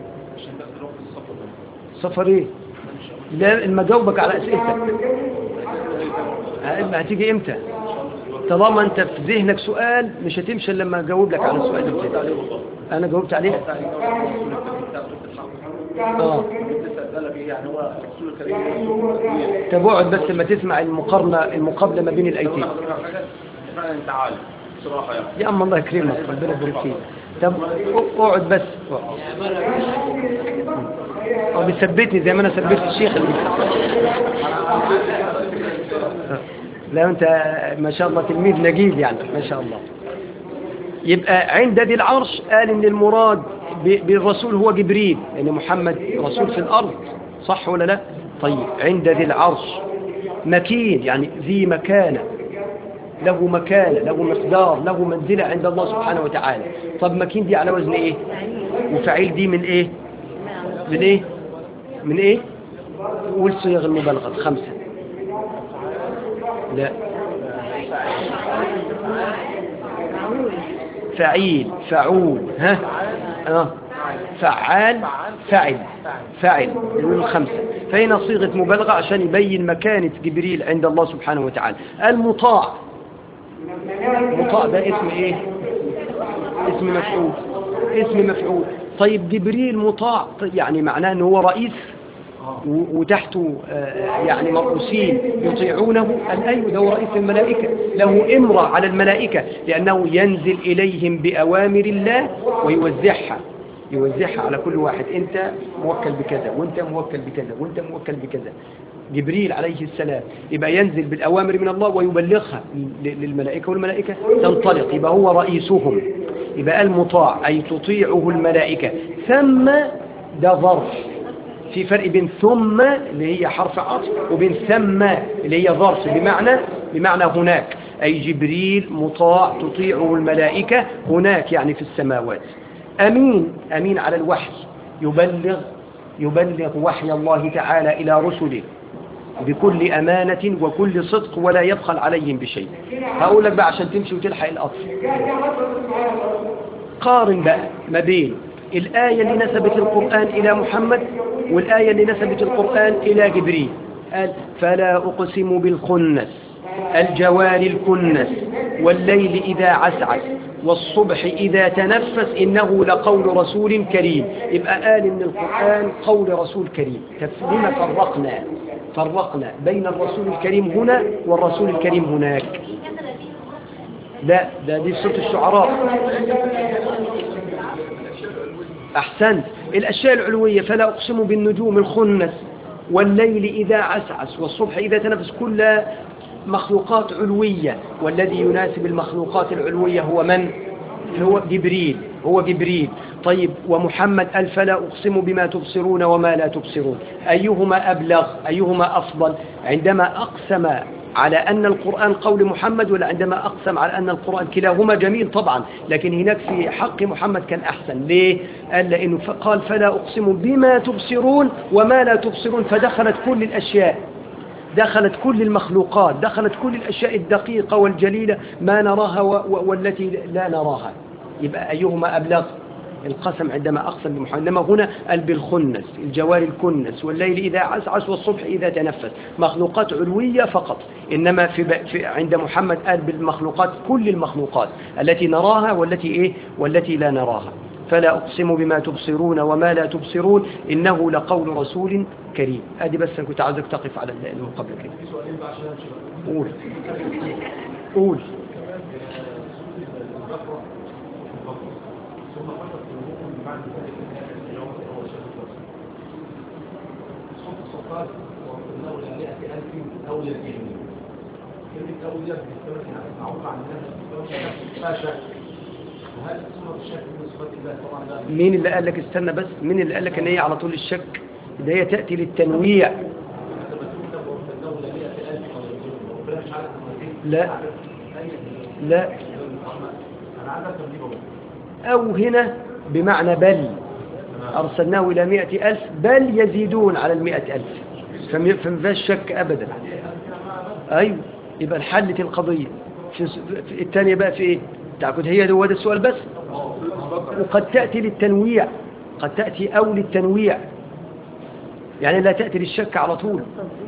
Speaker 1: سفر ايه لا ما جاوبك على اسئلتك ما هتيجي امتى طالما انت في ذهنك سؤال مش هتمشي الا لما اجاوب لك على السؤال ده انا جاوبت عليه اه
Speaker 2: يعني هو الرسول الكريم
Speaker 1: طب اقعد بس لما تسمع المقارنه المقابله ما بين الايتين
Speaker 2: فعلا انت عالم بصراحه يعني
Speaker 1: يا اما الله يكرمك ربنا يبارك فيك طب اقعد بس اقعد. هو بيثبتني زي ما انا ثبت الشيخ اللي لا انت ما شاء الله تلميذ نجيب يعني ما شاء الله يبقى عند ذي العرش قال ان المراد ب- بالرسول هو جبريل يعني محمد رسول في الارض صح ولا لا طيب عند ذي العرش مكين يعني ذي مكانه له مكانه له مقدار له منزله عند الله سبحانه وتعالى طب مكين دي على وزن ايه وفعيل دي من ايه من ايه من ايه قول صيغ المبالغه خمسه لا فعيل فعول ها اه فعال فعل فعل من خمسة فهنا صيغة مبالغة عشان يبين مكانة جبريل عند الله سبحانه وتعالى المطاع مطاع ده اسم ايه اسم مفعول اسم مفعول طيب جبريل مطاع طيب يعني معناه ان هو رئيس و- وتحته آه، يعني مرؤوسين يطيعونه الأيوة ده هو رئيس الملائكة له إمرة على الملائكة لأنه ينزل إليهم بأوامر الله ويوزعها يوزعها على كل واحد أنت موكل بكذا وأنت موكل بكذا وأنت موكل بكذا جبريل عليه السلام يبقى ينزل بالأوامر من الله ويبلغها ل- للملائكة والملائكة تنطلق يبقى هو رئيسهم يبقى المطاع أي تطيعه الملائكة ثم ده ظرف في فرق بين ثم اللي هي حرف عطف وبين ثم اللي هي ظرف بمعنى بمعنى هناك أي جبريل مطاع تطيعه الملائكة هناك يعني في السماوات أمين أمين على الوحي يبلغ يبلغ وحي الله تعالى إلى رسله بكل أمانة وكل صدق ولا يبخل عليهم بشيء هقول لك بقى عشان تمشي وتلحق القطر قارن بقى ما بين الآية اللي نسبت القرآن إلى محمد والآية اللي نسبت القرآن إلى جبريل قال فلا أقسم بالخنس الجوار الكنس والليل إذا عسعس والصبح إذا تنفس إنه لقول رسول كريم يبقى قال إن القرآن قول رسول كريم لما فرقنا فرقنا بين الرسول الكريم هنا والرسول الكريم هناك لا ده دي سورة الشعراء أحسنت الأشياء العلوية فلا أقسم بالنجوم الخنس والليل إذا عسعس والصبح إذا تنفس كل مخلوقات علوية والذي يناسب المخلوقات العلوية هو من؟ هو جبريل هو جبريل طيب ومحمد قال فلا أقسم بما تبصرون وما لا تبصرون أيهما أبلغ أيهما أفضل عندما أقسم على أن القرآن قول محمد ولا عندما أقسم على أن القرآن كلاهما جميل طبعا لكن هناك في حق محمد كان أحسن ليه؟ قال لأنه ف- قال فلا أقسم بما تبصرون وما لا تبصرون فدخلت كل الأشياء دخلت كل المخلوقات دخلت كل الأشياء الدقيقة والجليلة ما نراها و- و- والتي لا نراها يبقى أيهما أبلغ القسم عندما أقسم بمحمد إنما هنا قال بالخنس الجوار الكنس والليل إذا عسعس والصبح إذا تنفس مخلوقات علوية فقط إنما في, ب- في عند محمد قال بالمخلوقات كل المخلوقات التي نراها والتي إيه والتي لا نراها فلا أقسم بما تبصرون وما لا تبصرون إنه لقول رسول كريم أدي بس أنا كنت عايزك تقف على المقابلة كده قول قول مين اللي قال لك استنى بس مين اللي قال لك ان هي على طول الشك ده هي تأتي للتنويع لا لا أو هنا بمعنى بل أرسلناه إلى مئة ألف بل يزيدون على المئة ألف فما فما فيهاش شك أبدا أيوة يبقى انحلت القضية في في الثانية بقى في إيه تعقد هي هو ده السؤال بس وقد تأتي للتنويع قد تأتي أو للتنويع يعني لا تأتي للشك على طول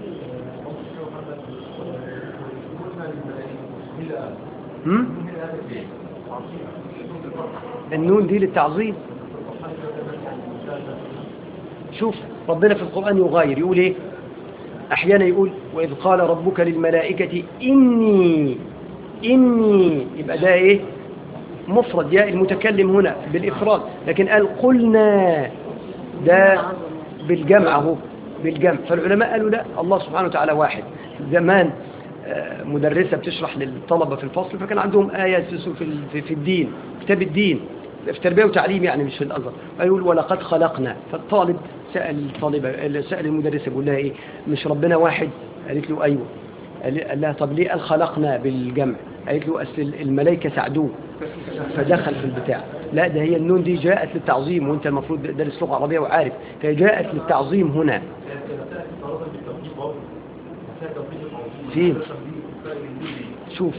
Speaker 1: هم؟ النون دي للتعظيم شوف ربنا في القرآن يغاير يقول ايه احيانا يقول واذ قال ربك للملائكة اني اني يبقى ده ايه مفرد يا المتكلم هنا بالافراد لكن قال قلنا ده بالجمع اهو بالجمع فالعلماء قالوا لا الله سبحانه وتعالى واحد زمان آه، مدرسة بتشرح للطلبة في الفصل فكان عندهم آية في, في, في الدين كتاب الدين في تربية وتعليم يعني مش في الأزهر يقول ولقد خلقنا فالطالب سأل الطالبة سأل المدرسة بيقول لها إيه مش ربنا واحد قالت له أيوه قال قال لها طب ليه قال خلقنا بالجمع قالت له أصل الملائكة ساعدوه فدخل في البتاع لا ده هي النون دي جاءت للتعظيم وانت المفروض دارس لغة عربية وعارف فهي جاءت للتعظيم هنا فين شوف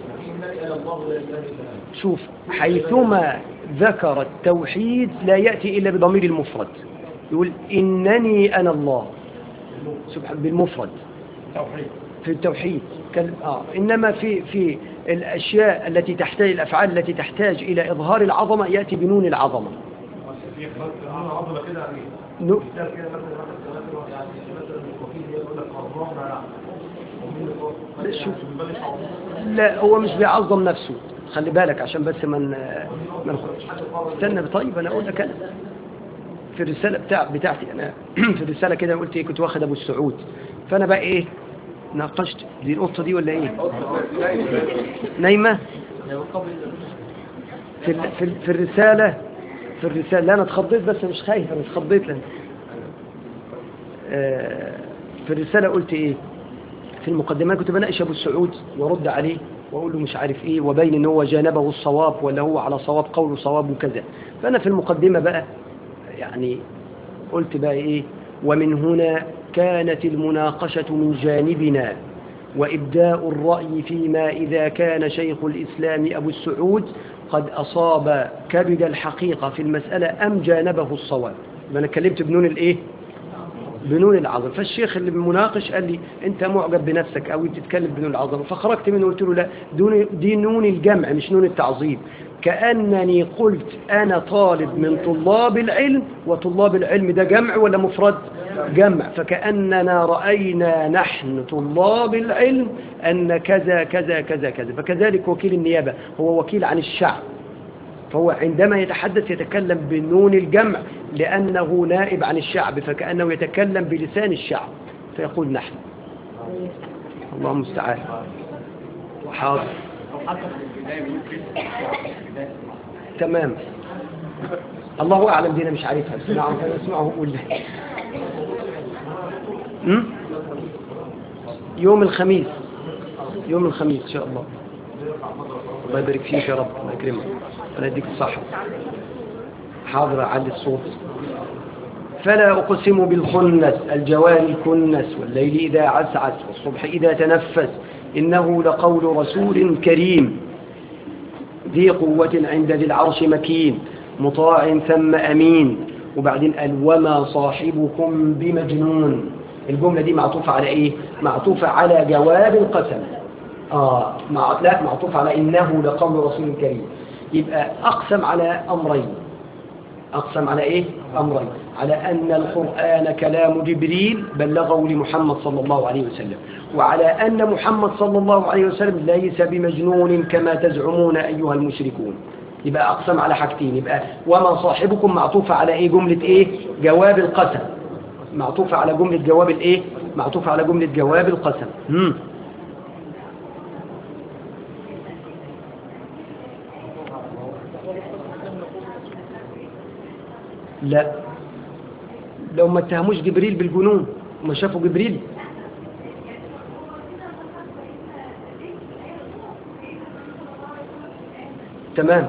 Speaker 1: شوف حيثما ذكر التوحيد لا يأتي إلا بضمير المفرد يقول إنني أنا الله سبحان بالمفرد في التوحيد كان آه إنما في في الأشياء التي تحتاج الأفعال التي تحتاج إلى إظهار العظمة يأتي بنون العظمة نو- لا شوف لا هو مش بيعظم نفسه خلي بالك عشان بس من من استنى طيب انا اقول لك انا في الرساله بتاع بتاعتي انا في الرساله كده قلت ايه كنت واخد ابو السعود فانا بقى ايه ناقشت دي القطه دي ولا ايه نايمه في ال- في, ال- في الرساله في الرساله لا انا اتخضيت بس مش خايف انا اتخضيت لان آه، في الرساله قلت ايه في المقدمة كنت بناقش أبو السعود وارد عليه وأقول له مش عارف إيه وبين إن هو جانبه الصواب ولا هو على صواب قوله صواب وكذا فأنا في المقدمة بقى يعني قلت بقى إيه ومن هنا كانت المناقشة من جانبنا وإبداء الرأي فيما إذا كان شيخ الإسلام أبو السعود قد أصاب كبد الحقيقة في المسألة أم جانبه الصواب يبقى أنا اتكلمت بنون الإيه بنون العظمة فالشيخ اللي مناقش قال لي انت معجب بنفسك او بتتكلم بنون العظمة فخرجت منه وقلت له لا دون دي نون الجمع مش نون التعظيم كأنني قلت انا طالب من طلاب العلم وطلاب العلم ده جمع ولا مفرد جمع فكأننا رأينا نحن طلاب العلم أن كذا كذا كذا كذا فكذلك وكيل النيابة هو وكيل عن الشعب فهو عندما يتحدث يتكلم بنون الجمع لأنه نائب عن الشعب فكأنه يتكلم بلسان الشعب فيقول نحن الله المستعان حاضر تمام الله أعلم دي أنا مش عارفها بس أنا عارف أنا أسمعه أقول له م? يوم الخميس يوم الخميس إن شاء الله الله يبارك فيك يا رب الله يكرمك الله يديك الصحة حاضر أعلي الصوت فلا أقسم بالخنس الجوار الكنس والليل إذا عسعس والصبح إذا تنفس إنه لقول رسول كريم ذي قوة عند ذي العرش مكين مطاع ثم أمين وبعدين قال وما صاحبكم بمجنون الجملة دي معطوفة على إيه؟ معطوفة على جواب القسم آه مع... لا معطوفة على إنه لقول رسول كريم يبقى أقسم على أمرين أقسم على إيه؟ أمرين على أن القرآن كلام جبريل بلغه لمحمد صلى الله عليه وسلم وعلى أن محمد صلى الله عليه وسلم ليس بمجنون كما تزعمون أيها المشركون يبقى أقسم على حاجتين يبقى وما صاحبكم معطوفة على إيه جملة إيه جواب القسم معطوفة على جملة جواب الإيه معطوفة على جملة جواب القسم مم. لا لو ما اتهموش جبريل بالجنون ما شافوا جبريل تمام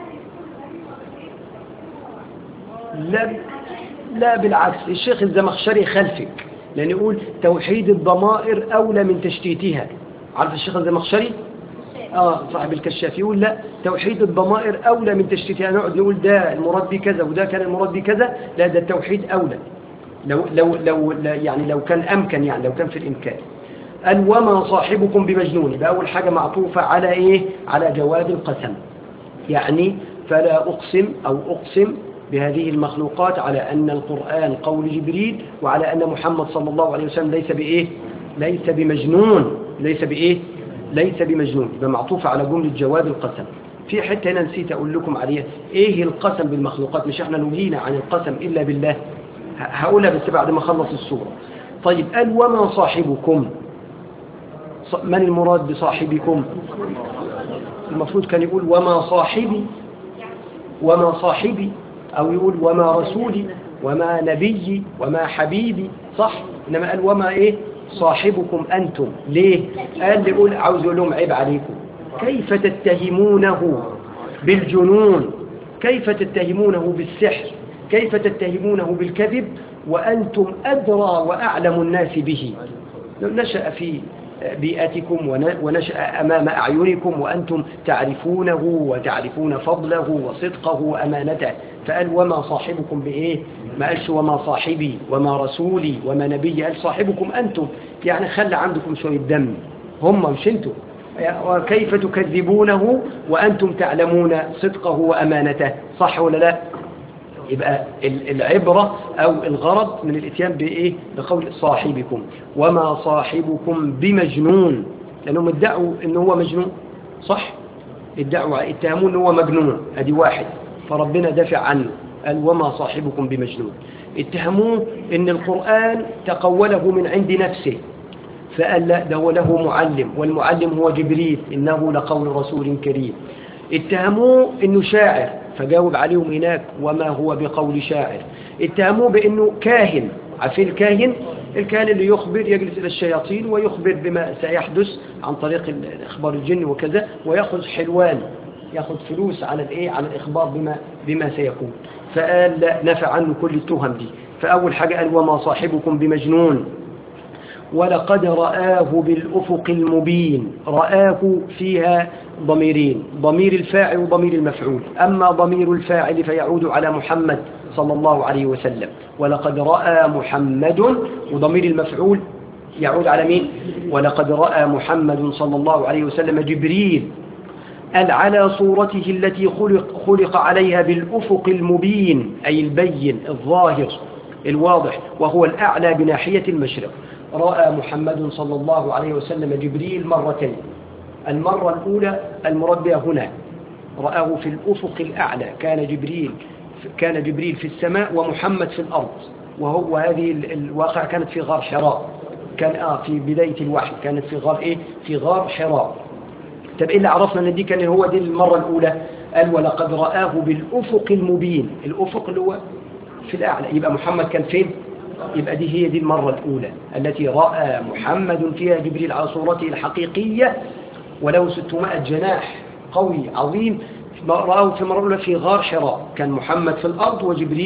Speaker 1: لا لا بالعكس الشيخ الزمخشري خلفك لأن يقول توحيد الضمائر أولى من تشتيتها عارف الشيخ الزمخشري اه صاحب الكشاف يقول لا توحيد الضمائر أولى من تشتيتها نقعد نقول ده المراد بكذا وده كان المراد بكذا لا ده التوحيد أولى لو لو لو يعني لو كان أمكن يعني لو كان في الإمكان قال وما صاحبكم بمجنون يبقى أول حاجة معطوفة على إيه على جواب القسم يعني فلا أقسم أو أقسم بهذه المخلوقات على أن القرآن قول جبريل وعلى أن محمد صلى الله عليه وسلم ليس بإيه ليس بمجنون ليس بإيه ليس بمجنون يبقى معطوفة على جملة جواب القسم في حتة هنا نسيت أقول لكم عليها إيه القسم بالمخلوقات مش إحنا نهينا عن القسم إلا بالله هقولها بس بعد ما أخلص السورة طيب قال وما صاحبكم من المراد بصاحبكم المفروض كان يقول وما صاحبي وما صاحبي أو يقول وما رسولي وما نبيي وما حبيبي صح إنما قال وما إيه صاحبكم أنتم ليه قال يقول عاوز يقول لهم عيب عليكم كيف تتهمونه بالجنون كيف تتهمونه بالسحر كيف تتهمونه بالكذب وأنتم أدرى وأعلم الناس به نشأ في بيئتكم ونشأ أمام أعينكم وأنتم تعرفونه وتعرفون فضله وصدقه وأمانته فقال وما صاحبكم بإيه ما قالش وما صاحبي وما رسولي وما نبي قال صاحبكم أنتم يعني خلى عندكم شوية دم هم مش انتم وكيف تكذبونه وأنتم تعلمون صدقه وأمانته صح ولا لا يبقى العبرة أو الغرض من الاتيان بإيه بقول صاحبكم وما صاحبكم بمجنون لأنهم ادعوا إن هو مجنون صح ادعوا اتهموا إن هو مجنون ادي واحد فربنا دافع عنه قال وما صاحبكم بمجنون اتهموه إن القرآن تقوله من عند نفسه فقال لا ده هو له معلم والمعلم هو جبريل إنه لقول رسول كريم اتهموه إنه شاعر فجاوب عليهم هناك وما هو بقول شاعر اتهموه بأنه كاهن عارفين الكاهن الكاهن اللي يخبر يجلس إلى الشياطين ويخبر بما سيحدث عن طريق إخبار الجن وكذا ويأخذ حلوان يأخذ فلوس على الإيه على الإخبار بما بما سيكون فقال لا نفع عنه كل التهم دي فأول حاجة قال وما صاحبكم بمجنون ولقد رآه بالأفق المبين رآه فيها ضميرين ضمير الفاعل وضمير المفعول أما ضمير الفاعل فيعود على محمد صلى الله عليه وسلم ولقد رأى محمد وضمير المفعول يعود على مين ولقد رأى محمد صلى الله عليه وسلم جبريل قال على صورته التي خلق, خلق عليها بالأفق المبين أي البين الظاهر الواضح وهو الأعلى بناحية المشرق رأى محمد صلى الله عليه وسلم جبريل مرتين المرة الأولى المراد بها هنا رآه في الأفق الأعلى كان جبريل كان جبريل في السماء ومحمد في الأرض وهو هذه الواقع كانت في غار حراء كان آه في بداية الوحي كانت في غار إيه في غار حراء طب إيه اللي عرفنا أن دي كان هو دي المرة الأولى قال ولقد رآه بالأفق المبين الأفق اللي هو في الأعلى يبقى محمد كان فين يبقى دي هي دي المرة الأولى التي رأى محمد فيها جبريل على صورته الحقيقية وله 600 جناح قوي عظيم رآه في المرة الأولى في غار حراء كان محمد في الأرض وجبريل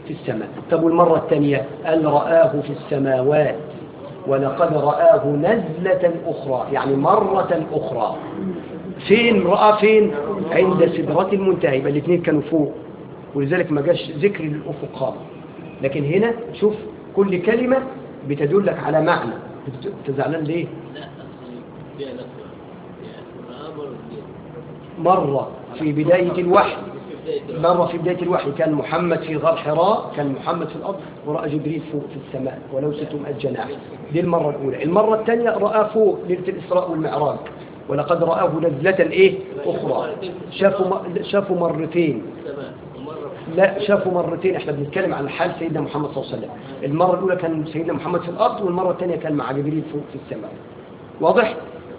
Speaker 1: في السماء طب والمرة الثانية قال رآه في السماوات ولقد رآه نزلة أخرى يعني مرة أخرى فين رأى فين عند سدرة المنتهى يبقى الاثنين كانوا فوق ولذلك ما جاش ذكر للأفق خالص لكن هنا شوف كل كلمة بتدلك على معنى انت زعلان ليه
Speaker 3: لا أصل فيها نقطة يعني الأمر
Speaker 1: مرة في بداية الوحي
Speaker 3: في بداية الوحي.
Speaker 1: مرة في بداية الوحي كان محمد في غار حراء كان محمد في الأرض ورأى جبريل فوق في السماء ولو ستم الجناح دي المرة الأولى المرة الثانية رأى فوق ليلة الإسراء والمعراج ولقد رآه نزلة إيه أخرى شافوا م- شافوا مرتين
Speaker 3: السماء ومرة في
Speaker 1: لا شافوا مرتين احنا بنتكلم عن حال سيدنا محمد صلى الله عليه وسلم المرة الأولى كان سيدنا محمد في الأرض والمرة الثانية كان مع جبريل فوق في السماء واضح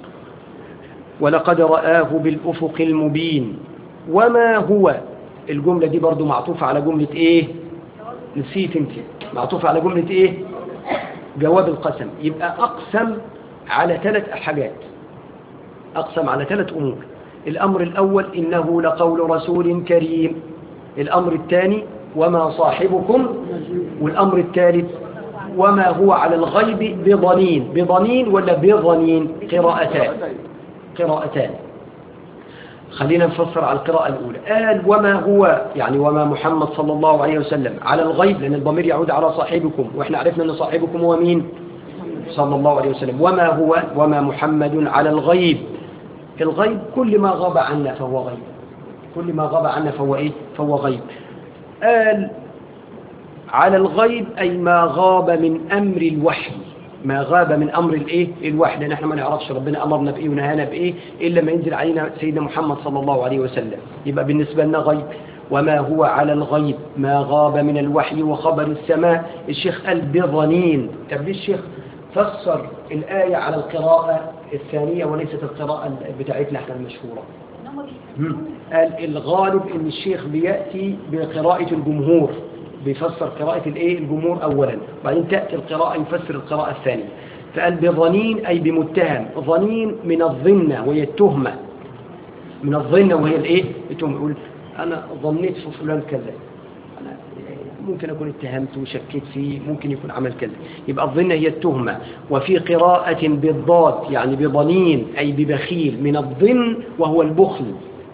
Speaker 1: ولقد رآه بالأفق المبين وما هو الجملة دي برضو معطوفة على جملة ايه نسيت انت معطوفة على جملة ايه جواب القسم يبقى أقسم على ثلاث حاجات أقسم على ثلاث أمور الأمر الأول إنه لقول رسول كريم الأمر الثاني وما صاحبكم والأمر الثالث وما هو على الغيب بضنين بضنين ولا بضنين قراءتان قراءتان خلينا نفسر على القراءة الأولى قال وما هو يعني وما محمد صلى الله عليه وسلم على الغيب لأن الضمير يعود على صاحبكم وإحنا عرفنا أن صاحبكم هو مين صلى الله عليه وسلم وما هو وما محمد على الغيب الغيب كل ما غاب عنا فهو غيب كل ما غاب عنا فهو إيه فهو غيب قال على الغيب أي ما غاب من أمر الوحي ما غاب من أمر الإيه الوحي لأن احنا ما نعرفش ربنا أمرنا بإيه ونهانا بإيه إلا ما ينزل علينا سيدنا محمد صلى الله عليه وسلم يبقى بالنسبة لنا غيب وما هو على الغيب ما غاب من الوحي وخبر السماء الشيخ قال بظنين طب ليه الشيخ فسر الآية على القراءة الثانية وليست القراءة بتاعتنا احنا المشهورة مم. قال الغالب ان الشيخ بيأتي بقراءة الجمهور بيفسر قراءة الايه الجمهور اولا بعدين تأتي القراءة يفسر القراءة الثانية فقال بظنين اي بمتهم ظنين من الظنة وهي التهمة من الظنة وهي الايه التهمة يقول انا ظنيت في فلان كذا أنا ممكن أكون اتهمت وشكيت فيه ممكن يكون عمل كذا يبقى الظن هي التهمة وفي قراءة بالضاد يعني بضنين أي ببخيل من الظن وهو البخل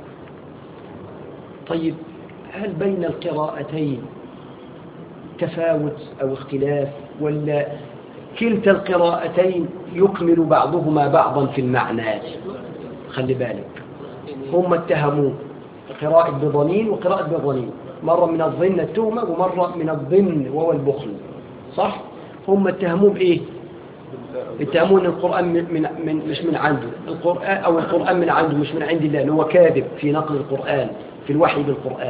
Speaker 1: طيب هل بين القراءتين تفاوت أو اختلاف ولا كلتا القراءتين يكمل بعضهما بعضا في المعنى خلي بالك هم اتهموه قراءة بضنين وقراءة بضنين مرة من الظن التهمة ومرة من الظن وهو البخل صح؟ هم اتهموه بإيه؟ اتهموه ان القرآن من, من, من مش من عنده القرآن أو القرآن من عنده مش من عند الله اللي هو كاذب في نقل القرآن في الوحي بالقرآن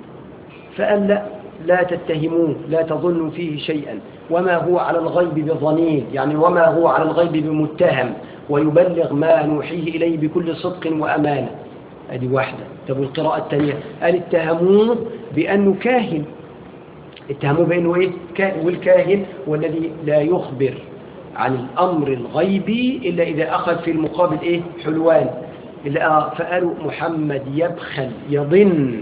Speaker 1: فقال لا لا تتهموه لا تظنوا فيه شيئا وما هو على الغيب بظنين يعني وما هو على الغيب بمتهم ويبلغ ما نوحيه إليه بكل صدق وأمانة ادي واحدة طب والقراءة الثانية قال اتهموه بأنه كاهن اتهموه بأنه ايه كاهن والكاهن هو الذي لا يخبر عن الأمر الغيبي إلا إذا أخذ في المقابل ايه حلوان إلا فقالوا محمد يبخل يظن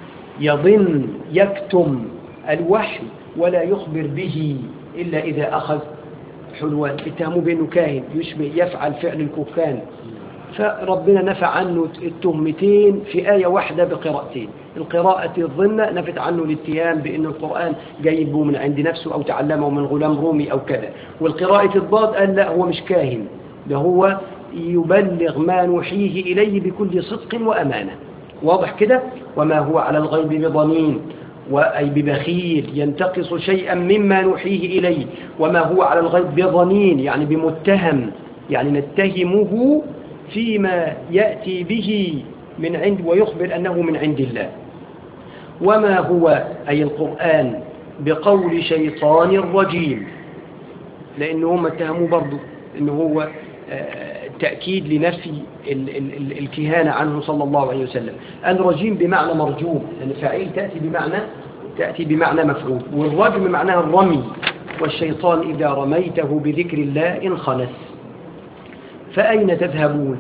Speaker 1: يظن يكتم الوحي ولا يخبر به إلا إذا أخذ حلوان اتهموه بأنه كاهن يشبه يفعل فعل الكهان فربنا نفى عنه التهمتين في آية واحدة بقراءتين القراءة الظنة نفت عنه الاتهام بأن القرآن جايبه من عند نفسه أو تعلمه من غلام رومي أو كذا والقراءة الضاد قال لا هو مش كاهن ده هو يبلغ ما نوحيه إليه بكل صدق وأمانة واضح كده وما هو على الغيب بضنين وأي ببخيل ينتقص شيئا مما نوحيه إليه وما هو على الغيب بضنين يعني بمتهم يعني نتهمه فيما يأتي به من عند ويخبر أنه من عند الله وما هو أي القرآن بقول شيطان رجيم لأنه هم اتهموا برضو أنه هو تأكيد لنفي ال ال ال الكهانة عنه صلى الله عليه وسلم الرجيم بمعنى مرجوم لأن فعيل تأتي بمعنى تأتي بمعنى مفعول والرجم معناها الرمي والشيطان إذا رميته بذكر الله انخنس فأين تذهبون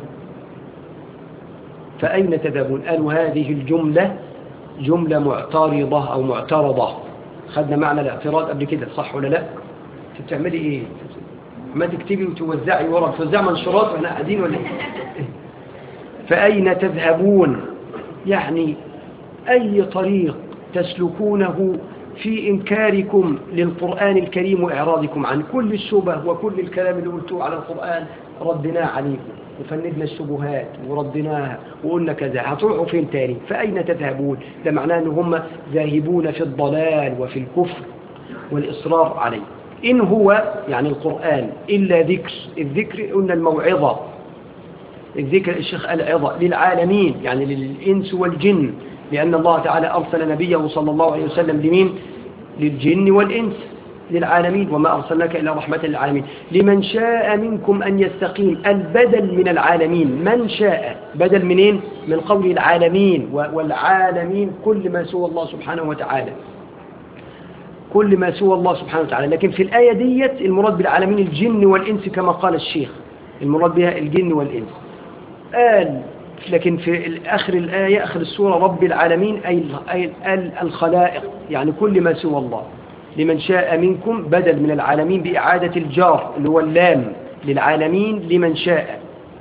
Speaker 1: فأين تذهبون قالوا هذه الجملة جملة معترضة أو معترضة خدنا معنى الاعتراض قبل كده صح ولا لا انت بتعملي ايه ما تكتبي وتوزعي ورا توزعي منشورات واحنا قاعدين ولا ايه فأين تذهبون يعني أي طريق تسلكونه في إنكاركم للقرآن الكريم وإعراضكم عن كل الشبه وكل الكلام اللي قلتوه على القرآن ردناه عليكم وفندنا الشبهات وردناها وقلنا كذا هتروحوا فين تاني فأين تذهبون ده معناه أن هم ذاهبون في الضلال وفي الكفر والإصرار عليه إن هو يعني القرآن إلا ذكر الذكر قلنا الموعظة الذكر الشيخ قال عظة للعالمين يعني للإنس والجن لأن الله تعالى أرسل نبيه صلى الله عليه وسلم لمين للجن والإنس للعالمين وما أرسلناك إلا رحمة للعالمين لمن شاء منكم أن يستقيم البدل من العالمين من شاء بدل منين من قول العالمين والعالمين كل ما سوى الله سبحانه وتعالى كل ما سوى الله سبحانه وتعالى لكن في الآية ديت المراد بالعالمين الجن والإنس كما قال الشيخ المراد بها الجن والإنس قال لكن في آخر الآية آخر السورة رب العالمين أي أي الخلائق يعني كل ما سوى الله لمن شاء منكم بدل من العالمين بإعادة الجار اللي هو اللام للعالمين لمن شاء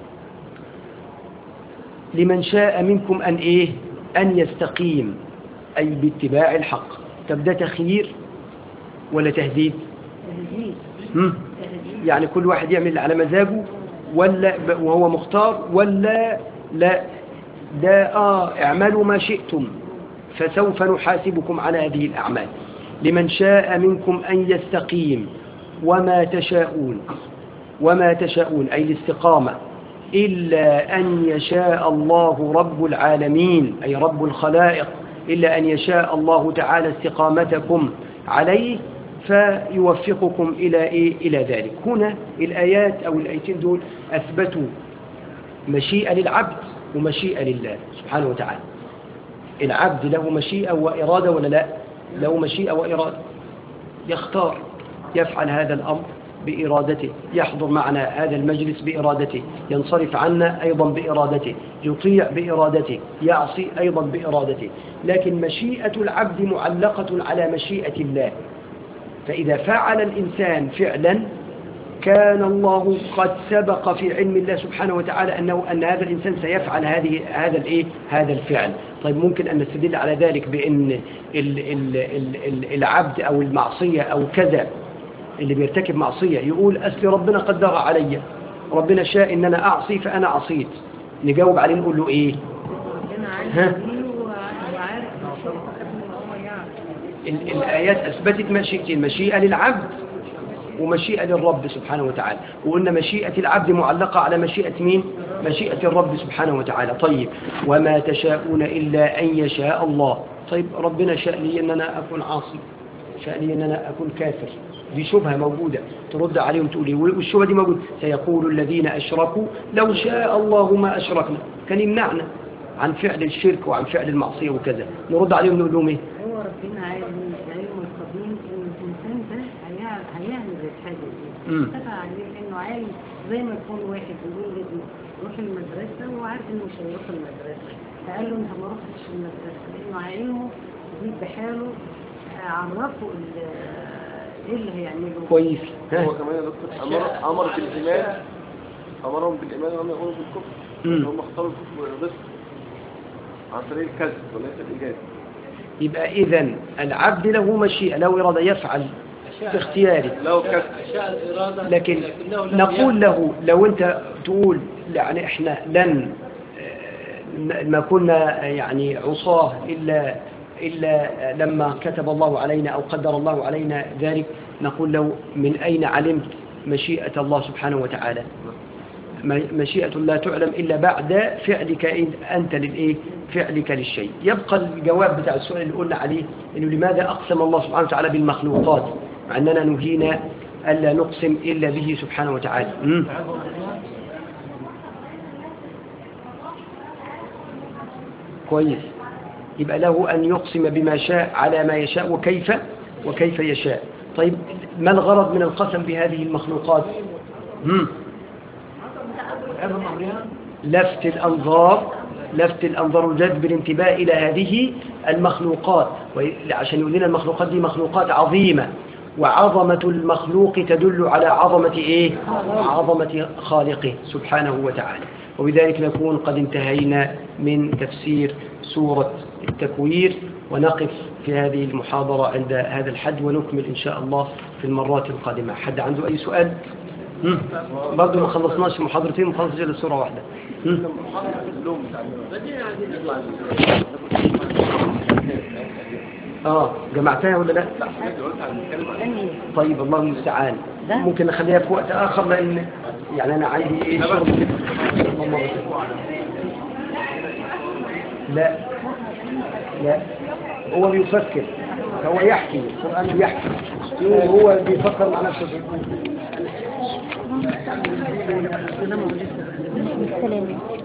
Speaker 1: لمن شاء منكم أن إيه أن يستقيم أي باتباع الحق طب ده تخيير ولا تهديد هم؟ يعني كل واحد يعمل على مزاجه ولا وهو مختار ولا لا ده آه اعملوا ما شئتم فسوف نحاسبكم على هذه الأعمال لمن شاء منكم أن يستقيم وما تشاءون وما تشاءون أي الاستقامة إلا أن يشاء الله رب العالمين أي رب الخلائق إلا أن يشاء الله تعالى استقامتكم عليه فيوفقكم إلى إيه؟ إلى ذلك هنا الآيات أو الآيتين دول أثبتوا مشيئة للعبد ومشيئة لله سبحانه وتعالى العبد له مشيئة وإرادة ولا لا له مشيئة وإرادة يختار يفعل هذا الأمر بإرادته يحضر معنا هذا المجلس بإرادته ينصرف عنا أيضا بإرادته يطيع بإرادته يعصي أيضا بإرادته لكن مشيئة العبد معلقة على مشيئة الله فإذا فعل الإنسان فعلا كان الله قد سبق في علم الله سبحانه وتعالى أنه أن هذا الإنسان سيفعل هذه هذا الإيه هذا الفعل طيب ممكن أن نستدل على ذلك بأن ال ال ال ال العبد أو المعصية أو كذا اللي بيرتكب معصية يقول أسل ربنا قدر علي ربنا شاء إن أنا أعصي فأنا عصيت نجاوب عليه نقول له إيه ها ال- الآيات أثبتت مشيئتين مشيئة للعبد ومشيئة للرب سبحانه وتعالى وقلنا مشيئة العبد معلقة على مشيئة مين؟ مشيئة الرب سبحانه وتعالى طيب وما تشاءون إلا أن يشاء الله طيب ربنا شاء لي أن أنا أكون عاصي شاء لي أن أنا أكون كافر دي شبهة موجودة ترد عليهم تقولي والشبهة دي موجودة سيقول الذين أشركوا لو شاء الله ما أشركنا كان يمنعنا عن فعل الشرك وعن فعل المعصية وكذا نرد عليهم نقول لهم إيه
Speaker 4: هو ربنا عالم العلم القديم ان الانسان ده هيعمل هيعمل الحاجه دي
Speaker 1: مم.
Speaker 4: كتب عليه انه عالم زي ما يكون واحد بيقول لابنه روح المدرسه وهو عارف انه مش هيروح المدرسه فقال له انت ما رحتش المدرسه لانه علمه دي بحاله آه، عرفه ال- ايه اللي هيعمله
Speaker 1: كويس ها
Speaker 2: هو كمان يا دكتور امر امر بالايمان امرهم بالايمان ولم يامروا بالكفر
Speaker 1: مم.
Speaker 2: هم اختاروا الكفر والرزق عن طريق الكذب وليس الايجاب
Speaker 1: يبقى إذا العبد له مشيئة له إرادة يفعل في اختياره
Speaker 2: لو كذب
Speaker 3: أشاء الإرادة
Speaker 1: لكن
Speaker 3: لكنه لم
Speaker 1: نقول
Speaker 3: يفعل.
Speaker 1: له لو أنت تقول يعني إحنا لن آه، ما كنا يعني عصاه إلا إلا لما كتب الله علينا أو قدر الله علينا ذلك نقول له من أين علمت مشيئة الله سبحانه وتعالى م- مشيئة لا تعلم إلا بعد فعلك إن- أنت للإيه فعلك للشيء يبقى الجواب بتاع السؤال اللي قلنا عليه إنه لماذا أقسم الله سبحانه وتعالى بالمخلوقات مع أننا نهينا ألا نقسم إلا به سبحانه وتعالى مم. كويس يبقى له أن يقسم بما شاء على ما يشاء وكيف وكيف يشاء طيب ما الغرض من القسم بهذه المخلوقات مم. لفت الأنظار لفت الأنظار وجذب الانتباه إلى هذه المخلوقات وي- عشان يقول لنا المخلوقات دي مخلوقات عظيمة وعظمة المخلوق تدل على عظمة إيه؟ عظمة خالقه سبحانه وتعالى وبذلك نكون قد انتهينا من تفسير سورة التكوير ونقف في هذه المحاضرة عند هذا الحد ونكمل إن شاء الله في المرات القادمة حد عنده أي سؤال؟ مم. برضو ما خلصناش محاضرتين مخلص إلا سورة واحدة مم. اه جمعتها ولا لا طيب الله المستعان
Speaker 4: ده؟
Speaker 1: ممكن نخليها في وقت اخر لان يعني انا عندي ايه شغل كده لا لا هو بيفكر هو يحكي القرآن بيحكي يقول هو بيفكر مع نفسه
Speaker 4: السلام عليكم